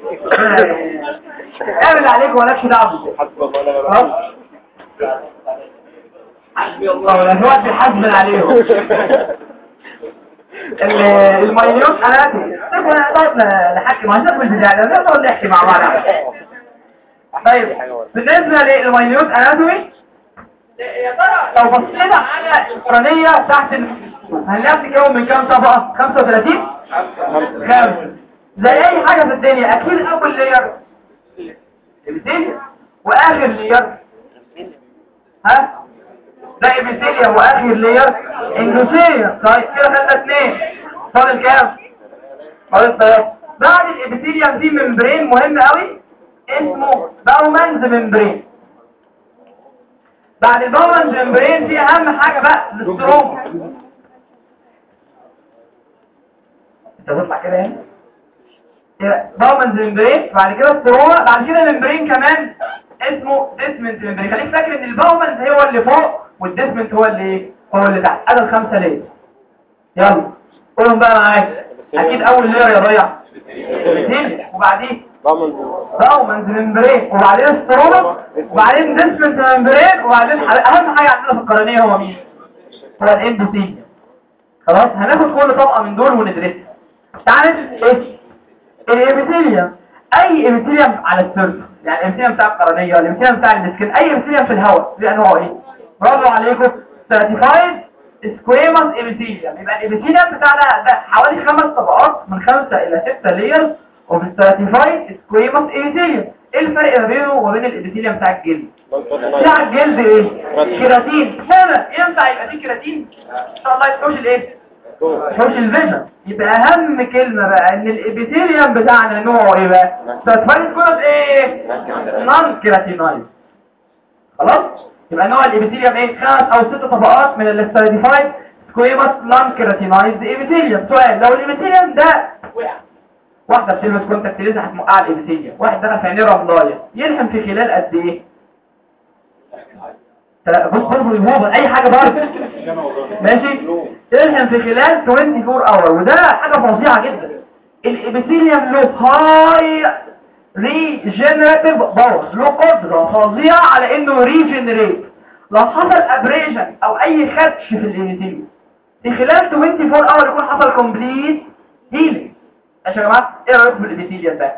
اعمل عليك ومالكش دعوه حسب الله ونعم خلاص الوكيل حسبي الله ولا هو بيحاسبن عليهم ال- الماينيوت اناتي نقعد نحكي ما نشوف البتاع ده نقعد نحكي مع بعض طيب بالنسبه للماينيوت اناتومي يا ترى لو بصينا على القرنيه تحت ال- هنلاقيها بتتكون من كام طبقه 35 خمسة زي اي حاجه في الدنيا اكيد اول لير الدنيا واخر لير ها ده ابيثيليوم واخر لير اندوثيليوم طيب كده خدنا اثنين فاضل كام فاضل ثلاثة بعد الابيثيليوم في ممبرين مهم قوي اسمه باومانز ممبرين بعد الباومانز ممبرين في اهم حاجة بقى الاستروما انت تطلع كده هنا باومانز ممبرين بعد كده استروما بعد كده ممبرين كمان اسمه ديسمنت ممبرين خليك فاكر ان الباومانز هو اللي فوق والديسمنت هو اللي ايه هو اللي تحت ادي الخمسه ليه يلا قولهم بقى معايا اكيد اول لير يا ضيع ابيثيليوم وبعدين ضامن باومانز ممبرين وبعدين استروما وبعدين ديسمنت ممبرين وبعدين ح- اهم حاجه عندنا في القرنيه هو مين هو الاندوثيليوم خلاص هناخد كل طبقه من دول وندرسها تعال ندرس ايه الابيثيليوم اي ابيثيليوم على السيرفس يعني الابيثيليوم بتاع القرنيه الابيثيليوم بتاع السكن اي ابيثيليوم في الهواء دي انواعه ايه برافو عليكم سيرتيفايد سكويموس ابيثيليوم يبقى الابيثيليوم بتاعنا ده حوالي خمس طبقات من خمسة الى ستة لير وفي السيرتيفايد سكويموس ابيثيليوم ايه الفرق ما بينه وبين الابيثيليوم بتاع الجلد بتاع الجلد ايه كيراتين هنا ينفع يبقى فيه كيراتين ان شاء الله يتوش الايه مش الفيجن يبقى اهم كلمة بقى ان الابيثيليوم بتاعنا نوعه ايه بقى سيرتيفايد كولوس ايه نون كيراتينايز خلاص يبقى نوع الابيثيليوم ايه خمس او ست طبقات من السيرتيفايد سكويموس نون كيراتينايز ابيثيليوم سؤال لو الابيثيليوم ده وقع واحدة بتلبس كونتاكت لينز هتمقع الابيثيليوم واحد دخل في عينيه رملايه يلحم في خلال قد ايه تلا- بص برضه الهوبر اي حاجة برضه ماشي يلحم في خلال 24 اور وده حاجة فظيعة جدا الابيثيليوم له هاي ريجنراتيف باور له قدرة فظيعة على انه ريجنريت لو حصل ابريشن او اي خدش في الابيثيليوم في خلال 24 اور يكون حصل كومبليت هيلينج ماشي يا جماعه ايه رايكم في الابيثيليوم ده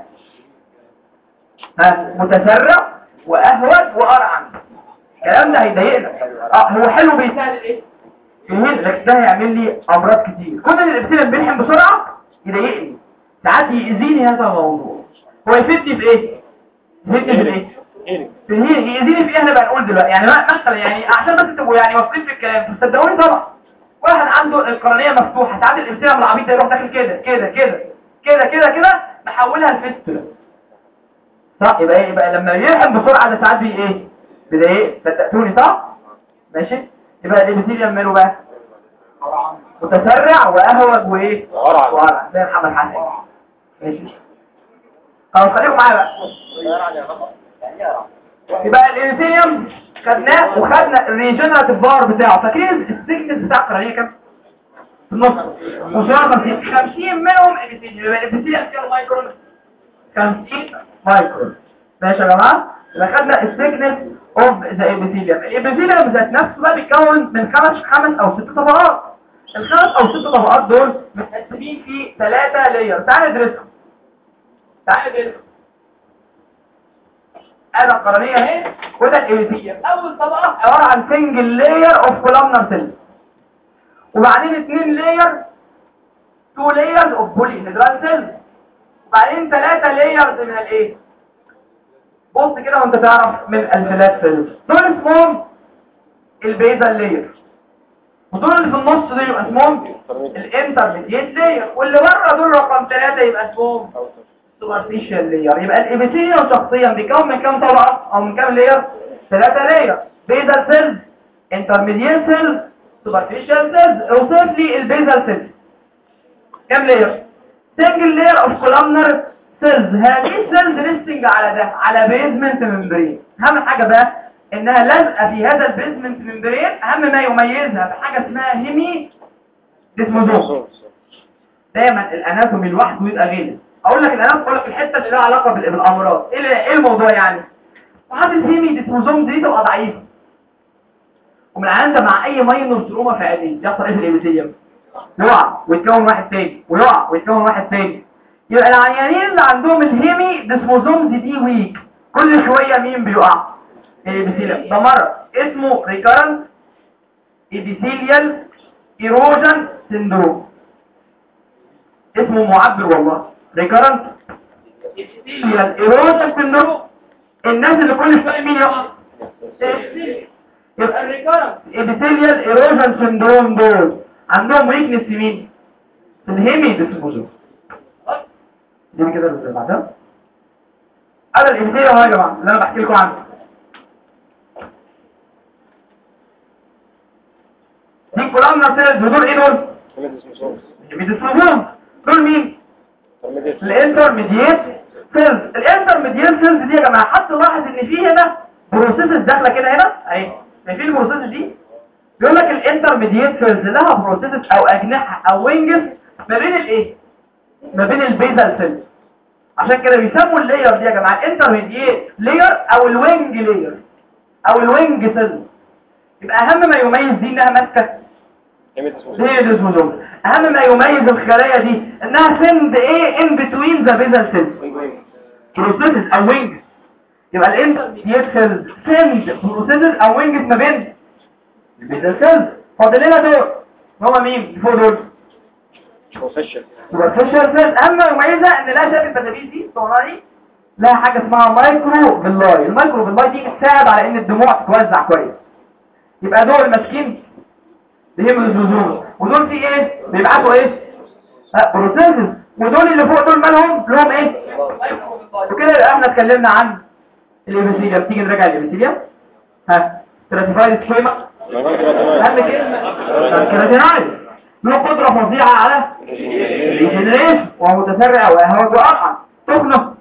ها متسرع واهوج وارعن الكلام ده هيضايقنا اه هو حلو بيسهل ايه يهل لكن ده هيعمل لي امراض كتير كون ان الابتلاء بيلحم بسرعه يضايقني ساعات يأذيني هذا الموضوع هو يفيدني في ايه يفيدني في ايه في الهيل يأذيني في ايه احنا بقى نقول دلوقتي يعني ما- مثلا يعني عشان بس تبقوا يعني واثقين في الكلام تصدقوني طبعا واحد عنده القرنيه مفتوحه ساعات الابتلاء من العبيط ده يروح داخل كده كده كده كده كده كده نحولها لفيستولا صح يبقى ايه يبقى لما يلحم بسرعه ده ساعات بي ايه بيضايق صدقتوني صح ماشي يبقى الابيثيليوم ماله بقى متسرع واهوج وايه وأرعن. وارع زي محمد حسن ماشي خلاص خليكم معايا بقى يبقى الابيثيليوم خدناه وخدنا الريجنراتيف بار بتاعه فاكرين السيجنس بتاع القرنيه كام في النص وصار 50 50 منهم ابيثيليوم يبقى الابيثيليوم كام مايكرون 50 مايكرون ماشي يا جماعه يبقى خدنا السيجنس اوف ذا ابيثيليوم الابيثيليوم ذات نفسه بقى بيتكون من خمس خمس او ست طبقات الخمس او ست طبقات دول متقسمين في ثلاثه لاير تعال ندرسهم تعال ندرسهم انا القرنيه اهي وده الابيثيليوم اول طبقه عباره عن سنجل لاير اوف كولامنر سيلز وبعدين اثنين لاير تو لايرز اوف بولي هيدرال سيلز وبعدين ثلاثه لايرز من الايه بص كده وانت تعرف من الفلات سيلز دول اسمهم البيزال لاير ودول اللي في النص دول يبقى اسمهم الانترميديت لاير واللي بره دول رقم ثلاثة يبقى اسمهم سوبرفيشال لاير يبقى الابيثيليوم شخصيا بيكون من كام طبقة او من كام لاير ثلاثة لاير بيزال سيلز انترميديت سيلز سوبرفيشال سيلز اوصف لي البيزال سيلز كام لاير single layer of columnar cells هذه السيلز ريستنج على ده على بيزمنت ممبرين اهم حاجه بقى انها لازقه في هذا البيزمنت ممبرين اهم ما يميزها بحاجه اسمها هيمي ديسموزوم دايما الاناتومي لوحده يبقى غلس اقول لك الاناتومي اقول لك الحته اللي لها علاقه بال- بالامراض ايه ال- ايه الموضوع يعني ساعات الهيمي ديسموزوم دي تبقى ضعيفه ومن العيان ده مع اي ماينور تروما في عينيه يحصل ايه في الابيثيليوم يقع ويتكون واحد تاني ويقع ويتكون واحد تاني يبقى العيانين اللي عندهم الهيمي ديسموزومز دي ويك كل شويه مين بيقع الابيثيليوم ده مرض اسمه ريكارنت ابيثيليال ايروجن سيندروم اسمه معبر والله ريكارنت ابيثيليال ايروجن سيندروم الناس اللي كل شويه مين يقع يبقى الريكارنت ابيثيليال ايروجن سيندروم دول عندهم ويكنس في مين في الهيمي ديسبوزو دي كده اللي بعدها هذا الابيثيليال اهو يا جماعه اللي انا بحكي لكم عنه دي كولامنا سيلز ودول ايه دول بيديسبوزوم دول مين الانترميديت سيلز الانترميديت سيلز دي يا جماعه حد لاحظ ان في هنا بروسيسز داخله كده هنا اهي شايفين البروسيسز دي بيقول لك الانترميديت سيلز لها بروسيسز او اجنحه او وينجز ما بين الايه ما بين البيزال سيلز عشان كده بيسموا اللاير دي يا جماعه الانترميديت لاير او الوينج لاير او الوينج سيلز يبقى اهم ما يميز دي انها ماسكه هي الاسموزوم اهم ما يميز الخلايا دي انها سند ايه ان بتوين ذا بيزال سيلز بروسيسز او وينجز يبقى الانترميديت سيلز سند بروسيسز او وينجز ما بين البيزال سيلز فاضل لنا دول هما مين اللي فوق دول سوبرفيشال سيلز اهم ما يميزها ان لا شاف البتابيس دي الصغيره دي لها حاجه اسمها مايكرو فيلاي المايكرو فيلاي دي بتساعد على ان الدموع تتوزع كويس يبقى دول ماسكين بيهمزوزوم ودول في ايه بيبعتوا ايه ها بروسيسز ودول اللي فوق دول مالهم لهم ايه وكده يبقى احنا اتكلمنا عن الابيثيليوم تيجي نراجع الابيثيليوم ها ستراتيفايد سكيما اهم كلمه كيراتينايز له قدره فظيعه على الريجنريشن وهو متسرع وهو واقع تخنق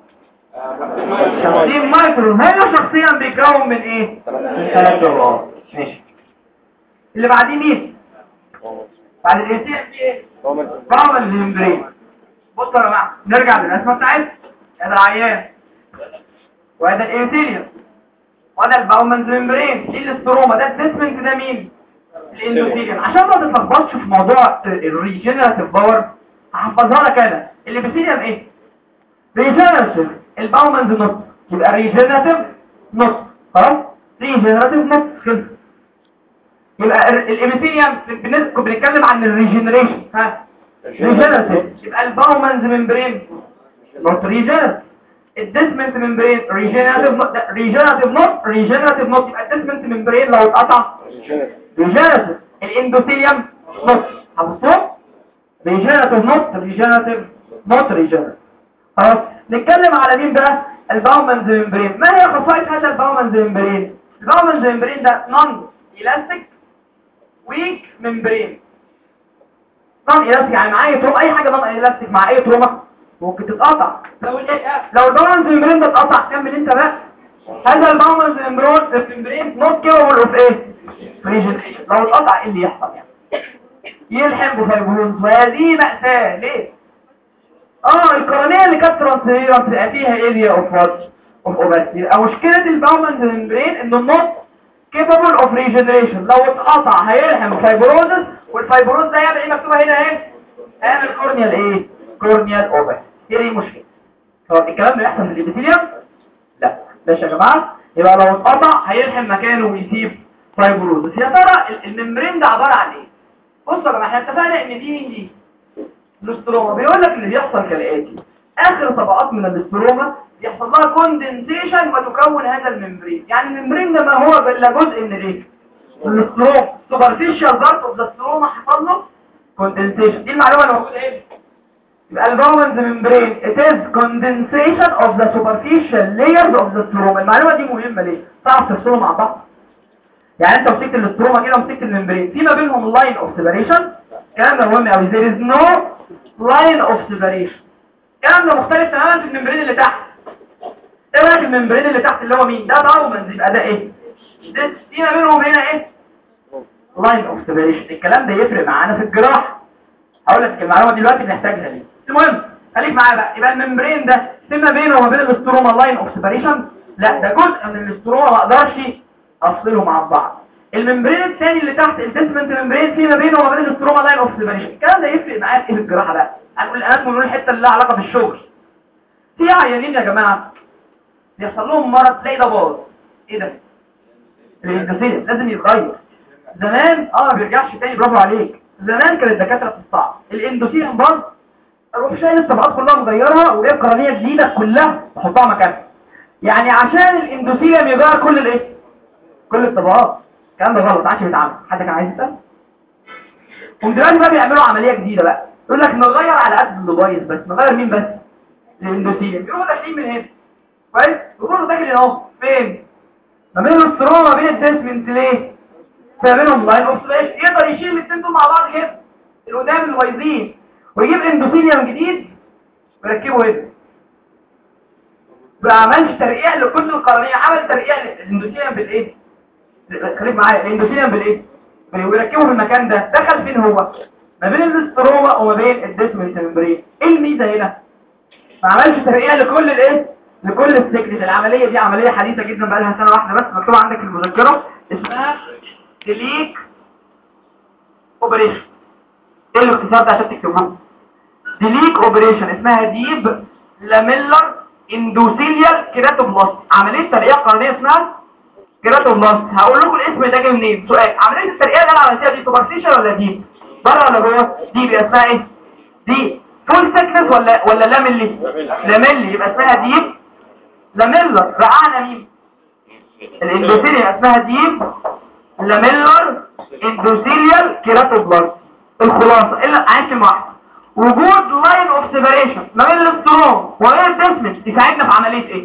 50 مايكرو هو شخصيا بيتكون من ايه من ثلاث دورات ماشي اللي بعديه مين بعد الانسان في ايه بعمل الممبرين بصوا يا جماعه نرجع للرسمه بتاعتنا هذا العيان وهذا الانسيليوم وهذا الباومنز ممبرين دي الاستروما ده الديسمنت ده مين الاندوثيليوم عشان ما تتلخبطش في موضوع الريجنراتيف باور هحفظها لك انا الابيثيليوم ايه ريجنراتيف الباومنز نوت يبقى ريجنراتيف نوت خلاص ريجنراتيف نوت خلص يبقى الابيثيليوم بالنسبه بنتكلم عن الريجنريشن ها ريجنراتيف يبقى الباومنز ممبرين نوت ريجنراتيف الديسمنت ممبرين ريجنراتيف نوت ريجنراتيف نوت ريجنراتيف نوت يبقى الديسمنت ممبرين لو اتقطع ريجنراتيف الاندوثيليوم نوت حفظتوه ريجنراتيف نوت ريجنراتيف نوت ريجنراتيف خلاص نتكلم على مين بقى الباومنز ممبرين ما هي خصائص هذا الباومنز ممبرين الباومنز ممبرين ده نون elastic weak membrane نون elastic يعني معايا تروما اي حاجه نون elastic مع اي تروما ممكن تتقطع لو ال لو الباومنز ممبرين ده اتقطع كمل انت بقى هذا الباومنز ممبرين نوت كيبل اوف ايه ريجنريشن لو اتقطع ايه اللي يحصل يعني يلحم بفيبروز وهذه مأساة ليه اه القرنية اللي كانت ترانسفيرنت فيها اريا اوف وات اوف اوباسيتي او مشكلة الباومنز ممبرين انه النوت capable of regeneration لو اتقطع هيلحم فايبروزس والفايبروز ده يعمل ايه مكتوبه هنا اهي هيعمل كورنيال ايه كورنيال اوبس هي دي المشكله طب الكلام ده يحصل في الابيثيليوم لا ماشي يا جماعه يبقى لو اتقطع هيلحم مكانه ويسيب فايبروزس يا ترى ال- الممبرين ده عباره عن ايه بصوا يا جماعه احنا اتفقنا ان دي مين دي الاستروما بيقول لك اللي بيحصل كالاتي اخر طبقات من الاستروما يحصل لها كوندنسيشن وتكون هذا الممبرين يعني الممبرين ده ما هو الا جزء من الايه من الاستروما سوبرفيشال بارت اوف ذا استروما حصل له كوندنسيشن دي المعلومه اللي موجوده ايه يبقى الباومنز ممبرين it is condensation of the superficial layers of the stroma المعلومه دي مهمه ليه تعرف تفصلهم مع بعض يعني انت مسكت الاستروما كده ومسكت الممبرين في ما بينهم لاين اوف سيبريشن الكلام ده مهم قوي there is no لاين اوف سيبريشن الكلام ده مختلف تماما في الممبرين اللي تحت ايه رايك الممبرين اللي تحت اللي هو مين ده باومنز يبقى ده ايه ده في ما بينهم هنا ايه لاين اوف سيبريشن الكلام ده يفرق معانا في الجراحه هقول لك المعلومه دي دلوقتي بنحتاجها ليه المهم خليك معايا بقى يبقى الممبرين ده في ما بينه وما بين الاستروما لاين اوف سيبريشن لا ده جزء من الاستروما ما اقدرش افصله مع بعض الممبرين الثاني اللي تحت الديسمنت ممبرين في ما بينه وما بين الاستروما لاين اوف سيبريشن الكلام ده يفرق معايا في ايه في الجراحه بقى هنقول الاناتومي ونقول الحته اللي لها علاقه بالشغل في عيانين يا جماعه بيحصل لهم مرض تلاقي ده باظ ايه ده الاندوثيليوم لازم يتغير زمان اه ما بيرجعش تاني برافو عليك زمان كانت الدكاتره بتستعب الاندوثيليوم باظ اروح شايل الطبقات كلها مغيرها وجايب قرنيه جديده كلها احطها مكانها يعني عشان الاندوثيليوم يغير كل الايه كل الطبقات الكلام ده غلط ما عادش بيتعمل حد كان عايز يسال هم دلوقتي بقى بيعملوا عمليه جديده بقى يقول لك نغير على قد اللي بايظ بس نغير مين بس الاندوثيليوم يقولوا داخلين من هنا كويس يقولوا داخل هنا اهو فين ما بين الاستروما ما بين الديسمنت ليه ما بينهم لاين اوف سلاش يقدر يشيل الاثنين دول مع بعض كده القدام اللي بايظين ويجيب اندوثيليوم جديد ويركبه هنا ما عملش ترقيع لكل القرنيه عمل ترقيع للاندوثيليوم بالايه خليك معايا الاندوثيليوم بالايه ويركبه في المكان ده دخل فين هو ما بين الاستروما وما بين الديسمنت ممبرين ايه الميزه هنا ما عملش ترقيع لكل الايه لكل السكنس العمليه دي عمليه حديثه جدا بقى لها سنه واحده بس مكتوبه عندك في المذكره اسمها ديليك اوبريشن ايه الاختصار ده عشان تكتبوه ديليك اوبريشن اسمها ديب لاميلر اندوثيليال كيراتوبلاست عمليه ترقيع قرنيه اسمها كيراتوبلاست هقول لكم الاسم ده جاي منين سؤال عمليه الترقيع اللي انا عملتها دي سوبرفيشال ولا ديب بره ولا جوه ديب يبقى اسمها ايه دي فول سكنس ولا ولا لاميلي لاميلي يبقى اسمها ديب لاميلر رقعنا مين الاندوثيليال اسمها ديب لاميلر اندوثيليال كيراتوبلاست الخلاصه الا عايز واحد وجود لاين اوف سيبريشن ما بين الاستروم وما بين الديسمنت يساعدنا في عمليه ايه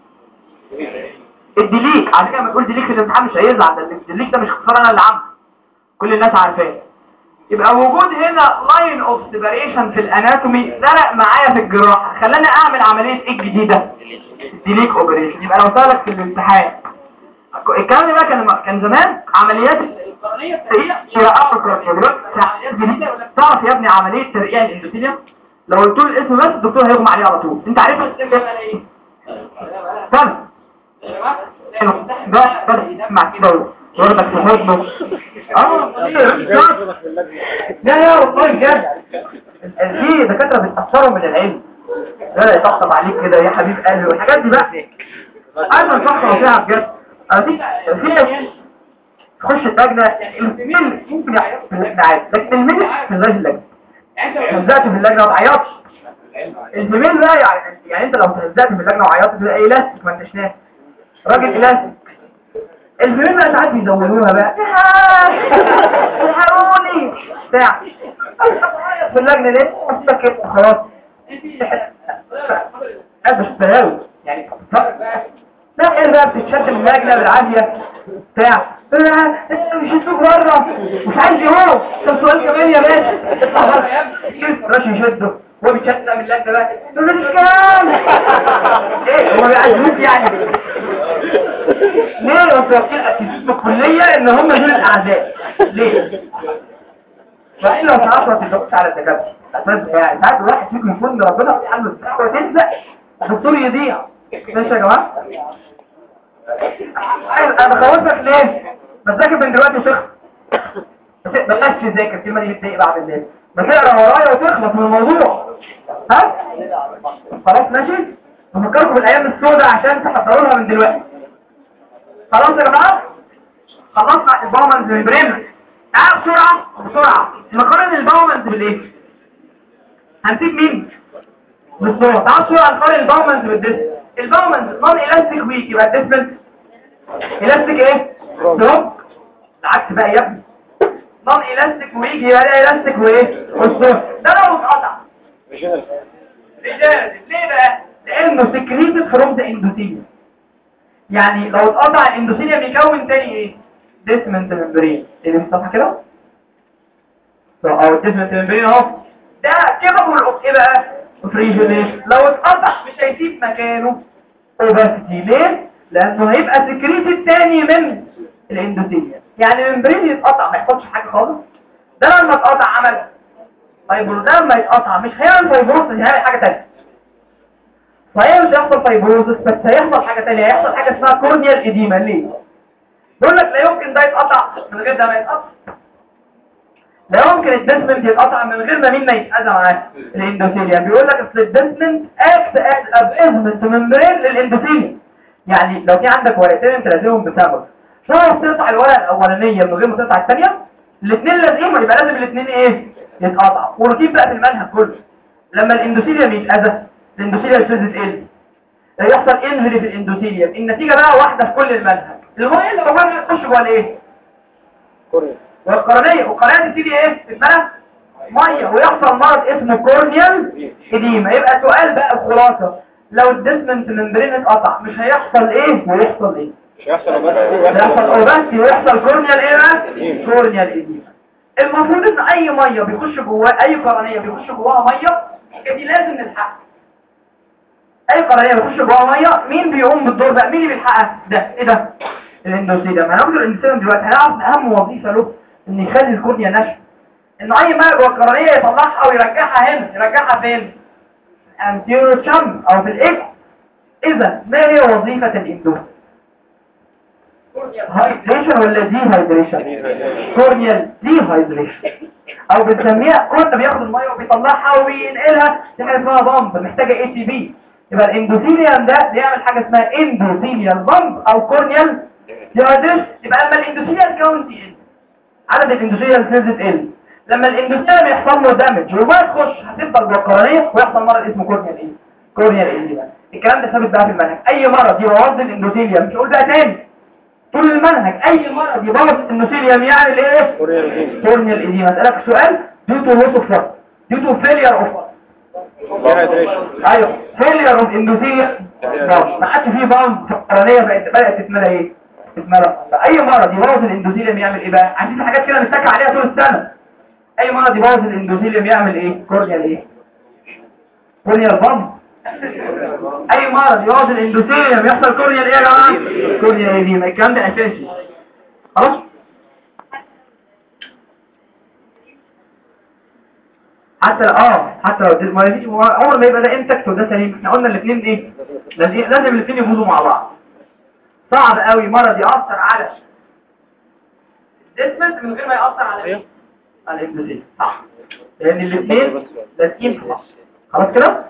الديليك على فكره لما تقول ديليك في الامتحان مش هيزعل ده الديليك ده مش اختصار انا اللي عامله كل الناس عارفاه يبقى وجود هنا لاين اوف سيبريشن في الاناتومي فرق معايا في الجراحه خلاني اعمل عمليه ايه الجديده ديليك اوبريشن يبقى لو سالك في الامتحان الكلام ده بقى كان كان زمان عمليات القرنيه هي شراء دلوقتي عمليات جديده تعرف يا ابني عمليه ترقيع الاندوثيليوم لو قلت له الاسم بس الدكتور هيغمى عليه على طول انت عارف الاسم ده ايه استنى ده بدأ يسمع كده وياخدك في حضنه اه لا لا والله بجد في دكاتره بيتاثروا من العلم لا يطبطب عليك كده يا حبيب قلبي والحاجات دي بقى انا بفكر فيها بجد انا في في تخش اللجنه الفيميل ممكن يعيط في اللجنه عادي لكن الميل في اللجنه هزقت في اللجنه ما تعيطش الفيميل بقى يعني يعني انت لو هزقت في اللجنه وعيطت تبقى ايه لاستيك ما انتش ناس راجل الاستيك الفيلم بقى ساعات بيزودوها بقى الحقوني بتاع في اللجنه دي سكت خلاص هذا مش تهاوي يعني لا ايه بقى بتتشتم اللجنه بالعافيه بتاع مش هتسوق بره مش عايز يهو طب سؤال كمان يا باشا اطلع بره رش يشده هو بيتشتم اللجنه بقى يقول له مش كام ايه هو بيعزموك يعني ليه انتوا واخدين اتيتيود الكليه ان هم دول الاعداء ليه فإن لو تعرفوا تدقوا على الدكاتره اساس يعني ساعات الواحد فيكم يكون ربنا في حاله الدعوه تلزق الدكتور يضيع ماشي يا جماعه انا بخوفك ليه بذاكر من دلوقتي وتخلص بلاش تذاكر الكلمه دي بتضايق بعض الناس بتقرا ورايا وتخلص من الموضوع ها خلاص ماشي بفكركم بالايام السوداء عشان تحضروا لها من دلوقتي خلاص يا جماعه خلصنا الباومنز ميمبرين تعال بسرعه بسرعه نقارن الباومنز بالايه هنسيب مين بالصوره تعال بسرعه نقارن الباومنز بالديسك الباومنز نون الاستيك ويك يبقى الديسمنت الاستيك ايه ستروك العكس بقى يا ابني نون الاستيك ويك يبقى ده الاستيك وايه والصوره ده لو اتقطع رجال ليه بقى لانه سكريتد فروم ذا اندوثيليوم يعني لو اتقطع الاندوثيليوم بيكون تاني ايه ديسمنت ممبرين ايه دي صح كده او الديسمنت ممبرين اهو ده كيبل اوف ايه بقى ريجونيشن لو اتقطع مش هيسيب مكانه اوباسيتي ليه لانه هيبقى سكريت تاني من الاندوثيليا يعني الممبرين يتقطع ما يحصلش حاجه خالص ده لما اتقطع عمل فايبرو ده لما يتقطع مش هيعمل فايبروسس هيعمل حاجه تانية صحيح مش هيحصل فايبروسس بس هيحصل حاجه تانية هيحصل حاجه اسمها كورنيال اديما ليه بيقول لك لا يمكن ده يتقطع من غير ده ما يتقطع لا يمكن الدسمنت يتقطع من غير ما مين ما يتأذى معاه الاندوثيليا بيقول لك اصل الدسمنت اكت از ابيزمنت ممبرين للاندوثيليا يعني لو في عندك ورقتين انت لازمهم بسبب تعرف تقطع الورقه الاولانيه من غير ما تقطع الثانيه الاثنين لازمهم يبقى لازم الاثنين ايه يتقطعوا وروتين بقى في المنهج كله لما الاندوثيليا بيتأذى الاندوثيليا الفيز تقل يحصل انجري في الاندوثيليا النتيجه بقى واحده في كل المنهج الميه اللي جواها تخش جوه الايه كوريا والقرنية والقرنية تبتدي ايه اسمها مية ويحصل مرض اسمه كورنيال اديما يبقى سؤال بقى الخلاصة لو الديسمنت ممبرين اتقطع مش هيحصل ايه ويحصل ايه مش هيحصل اوباسيتي هيحصل اوباسي ويحصل كورنيال ايه بقى إديما. كورنيال اديما المفروض ان اي مية بيخش جواه اي قرنية بيخش جواها مية دي لازم نلحقها اي قرنية بيخش جواها مية مين بيقوم بالدور بقى مين اللي بيلحقها ده ايه ده الاندوثيليوم هناخد الاندوثيليوم دلوقتي هنعرف ان اهم وظيفة له ان يخلي الكورنيا ناشفه ان اي ماء جوه القرنيه يطلعها ويرجعها هنا يرجعها فين anterior cham او في الاكس اذا ما هي وظيفه الاندو هايدريشن ولا دي هايدريشن كورنيال دي هايدريشن او بنسميها كنا بياخد الميه وبيطلعها وينقلها دي حاجه اسمها بامب محتاجه اي تي بي يبقى الاندوثيليوم ده بيعمل حاجه اسمها اندوثيليال بامب او كورنيال دي هايدريشن يبقى لما الاندوثيليال كاونت يقل عدد الاندوثيليال سيلز تقل لما الاندوثيليوم يحصل له دامج والميه تخش هتفضل جوه القرنيه ويحصل مرض اسمه كورنيال ايه كورنيال ايه الكلام ده ثابت بقى في المنهج اي مرض يبوظ الاندوثيليوم مش هقول بقى تاني طول المنهج اي مرض يبوظ الاندوثيليوم يعمل ايه كوريا روتين كورنيال ايديما اسالك سؤال due to loss of blood due to failure of ديهايدريشن ايوه failure of endothelium ما عادش فيه باوند في القرنيه بقت بدات تتملى ايه تتملى فاي مرض يبوظ الاندوثيليوم يعمل ايه بقى عايزين في حاجات كده نتكى عليها طول السنه اي مرض يبوظ الاندوثيليوم يعمل ايه كورنيال ايه كورنيال بامب اي مرض يبوظ الاندوثيليوم يحصل كورنيال ايه يا جماعه كورنيال ايديما الكلام ده اساسي خلاص حتى اه حتى لو ما يجيش عمر ما يبقى ده انتكت وده سليم احنا قلنا الاثنين ايه لازم لازم الاثنين يفوزوا مع بعض صعب قوي مرض يأثر على الديسمنت من غير ما يأثر على ايه على الاندوزين صح لان الاثنين لازقين في بعض خلاص كده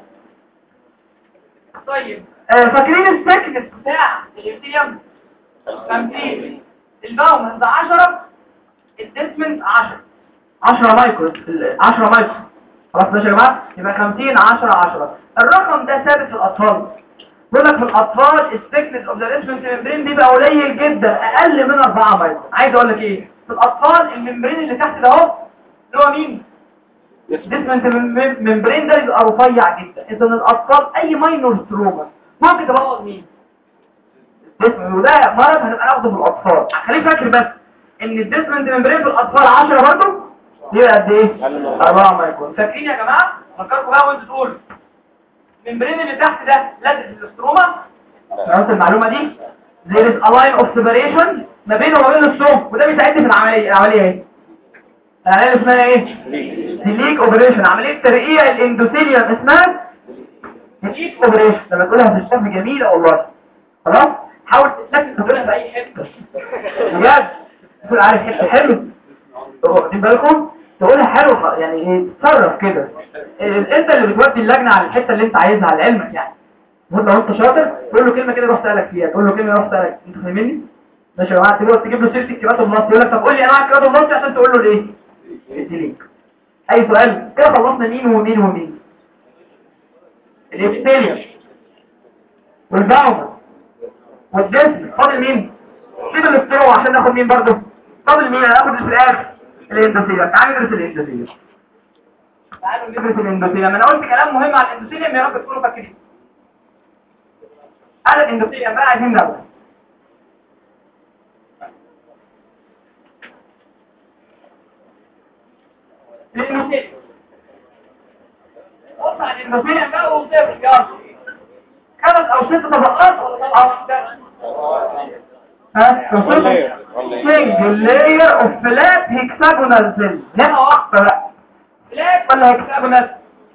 طيب آه فاكرين السكنس بتاع الابتيليوم 50 الباومنز 10 الديسمنت 10 10 مايكرو 10 مايكرو خلاص ماشي يا جماعه يبقى 50 10 10 الرقم ده ثابت في الاطفال بيقول لك في الاطفال الثيكنس اوف ذا ريسبنت ممبرين بيبقى قليل جدا اقل من 4 مايكرو عايز اقول لك ايه في الاطفال الممبرين اللي تحت ده اهو اللي هو مين ديسمنت ممبرين ده بيبقى رفيع جدا اذا الاطفال اي ماينور ستروما ممكن تبوظ مين الديسمنت وده مرض هنبقى ناخده في الاطفال خليك فاكر بس ان الديسمنت ممبرين في الاطفال 10 برضه يبقى قد ايه أقل من 4 مايكرون فاكرين يا جماعه فكركم بقى وانتوا تقولوا الممبرين اللي تحت ده لازق في الاستروما عرفت المعلومه دي there is a line of separation ما بينه وما بين الصوم وده بيساعدني في العمليه العمليه ايه العمليه اللي اسمها ايه ديليك اوبريشن عمليه ترقيع الاندوثيليوم اسمها ديليك اوبريشن لما تقولها في الشرح جميله والله خلاص حاول تتلكك تقولها في اي حته بجد تقول عارف حته حلو واخدين بالكم تقولها حلو خ- يعني ايه تصرف كده إيه، انت اللي بتودي اللجنه على الحته اللي انت عايزها على علمك يعني المفروض لو انت شاطر تقول له كلمه كده يروح سالك فيها تقول له كلمه يروح سالك انت فاهمني ماشي يا جماعه تقول تجيب له سيره الكرات النص يقول لك طب قول لي انواع الكرات النص عشان تقول له الايه الديليك اي سؤال كده خلصنا مين ومين ومين الابتيليوم والباومر والجسم فاضل مين سيب الاسترو عشان ناخد مين برضه فاضل مين هناخد اللي في الاخر الاندوثيليوم تعالوا ندرس الاندوثيليوم تعالوا ندرس الاندوثيليوم انا قلت كلام مهم على الاندوثيليوم يا رب تكونوا فاكرين على الاندوثيليوم بقى عايزين نبدا الاندوثيليوم الاندوثيليوم بقى وصفر يلا خمس او ست طبقات ولا ها توصفوا single layer of flat hexagonal cells هنا واحدة بقى فلات ولا هكساجونال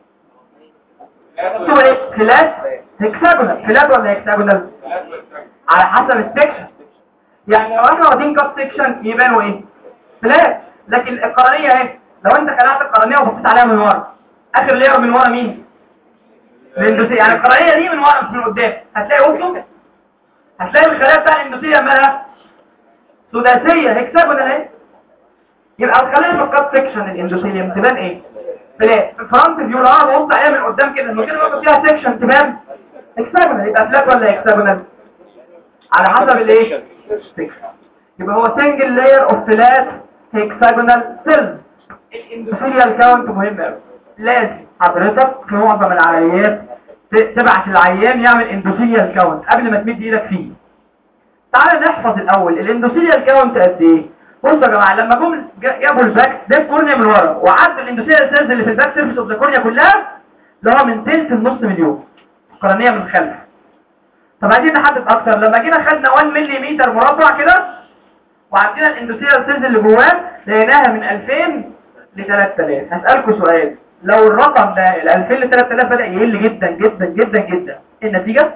تبقى ايه فلات هكساجونال فلات ولا هكساجونال على حسب السكشن يعني لو احنا واخدين كات سكشن يبانوا ايه فلات لكن القرنيه اهي لو انت خلعت القرنيه وبصيت عليها من ورا اخر لير من ورا مين الاندوثيل يعني القرنيه دي من ورا مش من قدام هتلاقي وصله هتلاقي الخلايا بتاع الاندوثيل مالها سداسيه هكساجونال اهي يبقى الخلايا في الكات سكشن الاندوثيليوم تبان ايه فلات الفرونت فيو لو انا ببص عليها من قدام كده المكان اللي باخد فيها سكشن تبان هكساجونال يبقى فلات ولا هكساجونال على حسب الايه سكشن يبقى هو سنجل لاير اوف فلات هكساجونال سيلز الاندوثيليال كاونت مهم قوي لازم حضرتك في معظم العمليات ت- تبعت العيان يعمل اندوثيليال كاونت قبل ما تمد ايدك فيه تعال نحفظ الاول الاندوثيليال كاونت قد ايه بصوا يا جماعه لما جم ج- جابوا الباك ده الكورنيا من ورا وعدوا الاندوثيليال سيلز اللي في الباك سيرفيس اوف ذا كورنيا كلها اللي هو من تلت لنص مليون القرنيه من خلف طب عايزين نحدد اكتر لما جينا خدنا 1 ملم مربع كده وعندنا الاندوثيليال سيلز اللي جواه لقيناها من 2000 ل 3000 هسألكم سؤال لو الرقم ده ال 2000 ل 3000 بدأ يقل جدا جدا جدا جدا إيه النتيجة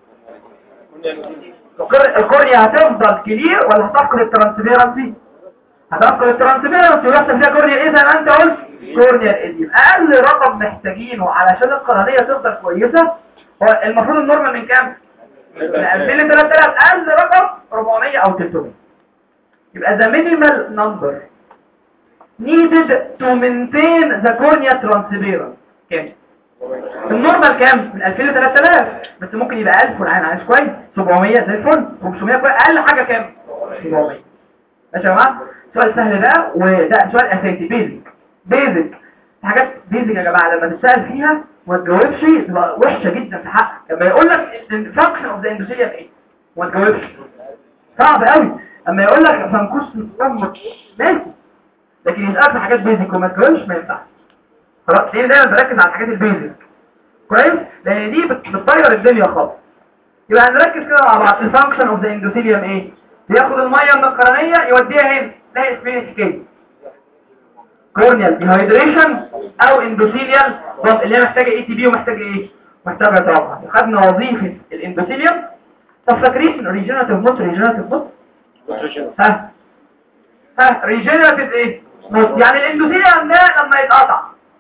القر- الكورنيا هتفضل كبير ولا هتفقد الترانسبيرنسي هتفقد الترانسبيرنسي ويحصل فيها كورنيا ايه زي ما انت قلت كورنيا الاديم اقل رقم محتاجينه علشان القرنيه تفضل كويسه هو المفروض النورمال من كام من 2000 ل 3000 اقل رقم 400 او 300 يبقى the minimal number needed to maintain the cornea transparent كام النورمال كام من 2000 ل 3000 بس ممكن يبقى 1000 والعين عايش كويس 700 زي الفل 500 كويس اقل حاجه كام 700 ماشي يا جماعه سؤال سهل ده وده سؤال اساسي بيزك بيزك حاجات بيزك يا جماعه لما تسال فيها وما تجاوبش تبقى وحشه جدا في حقك لما يقول لك الفانكشن اوف ذا اندوثيليوم ايه وما تجاوبش صعب قوي اما يقول لك فانكوس امك ماشي لكن يسالك في حاجات بيزك وما تجاوبش ما ينفعش خلاص ليه دايما بركز على الحاجات البيزك كويس لان دي بت- بتطير الدنيا خالص يبقى هنركز كده مع بعض الفانكشن اوف ذا اندوثيليوم ايه بياخد الميه من القرنيه يوديها هنا تلاقي اسمين كده كورنيال ديهايدريشن او اندوثيليال ضغط اللي هي محتاجه اي تي بي ومحتاجه ايه محتاجه طبعا خدنا وظيفه الاندوثيليوم طب فاكرين ريجنراتيف موت ريجنراتيف موت ها ها ريجنراتيف ايه موت يعني الاندوثيليوم ده لما يتقطع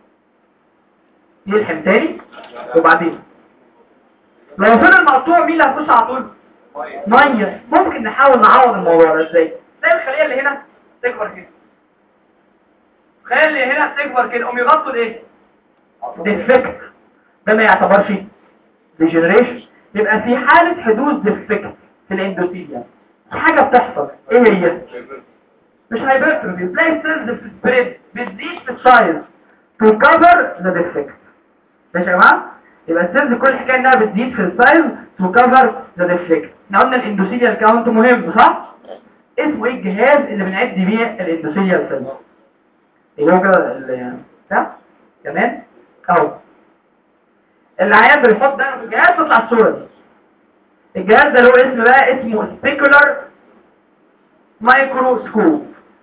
يلحم تاني وبعدين لو فضل مقطوع مين اللي هتخش على طول ميه ممكن نحاول نعوض الموضوع ده ازاي زي الخليه اللي هنا تكبر كده الخليه اللي هنا تكبر كده قوم يغطوا الايه ديفكت ده ما يعتبرش ديجنريشن يبقى في حاله حدوث ديفكت في الاندوثيليوم في حاجه بتحصل ايه هي مش هايبرتروفي تلاقي السيلز في السبريد بتزيد في السايز تو كفر ذا ديفكت ماشي يا جماعه يبقى السيلز كل الحكايه انها بتزيد في السايز تو كفر ذا ديفكت احنا قلنا الاندوثيليال كاونت مهم صح اسمه ايه الجهاز اللي بنعد بيه الاندوثيليال سيلز ايه هو كده ال- ده كمان اهو العيان بيحط ده في الجهاز تطلع الصوره دي الجهاز ده له اسم بقى اسمه سبيكولار مايكروسكوب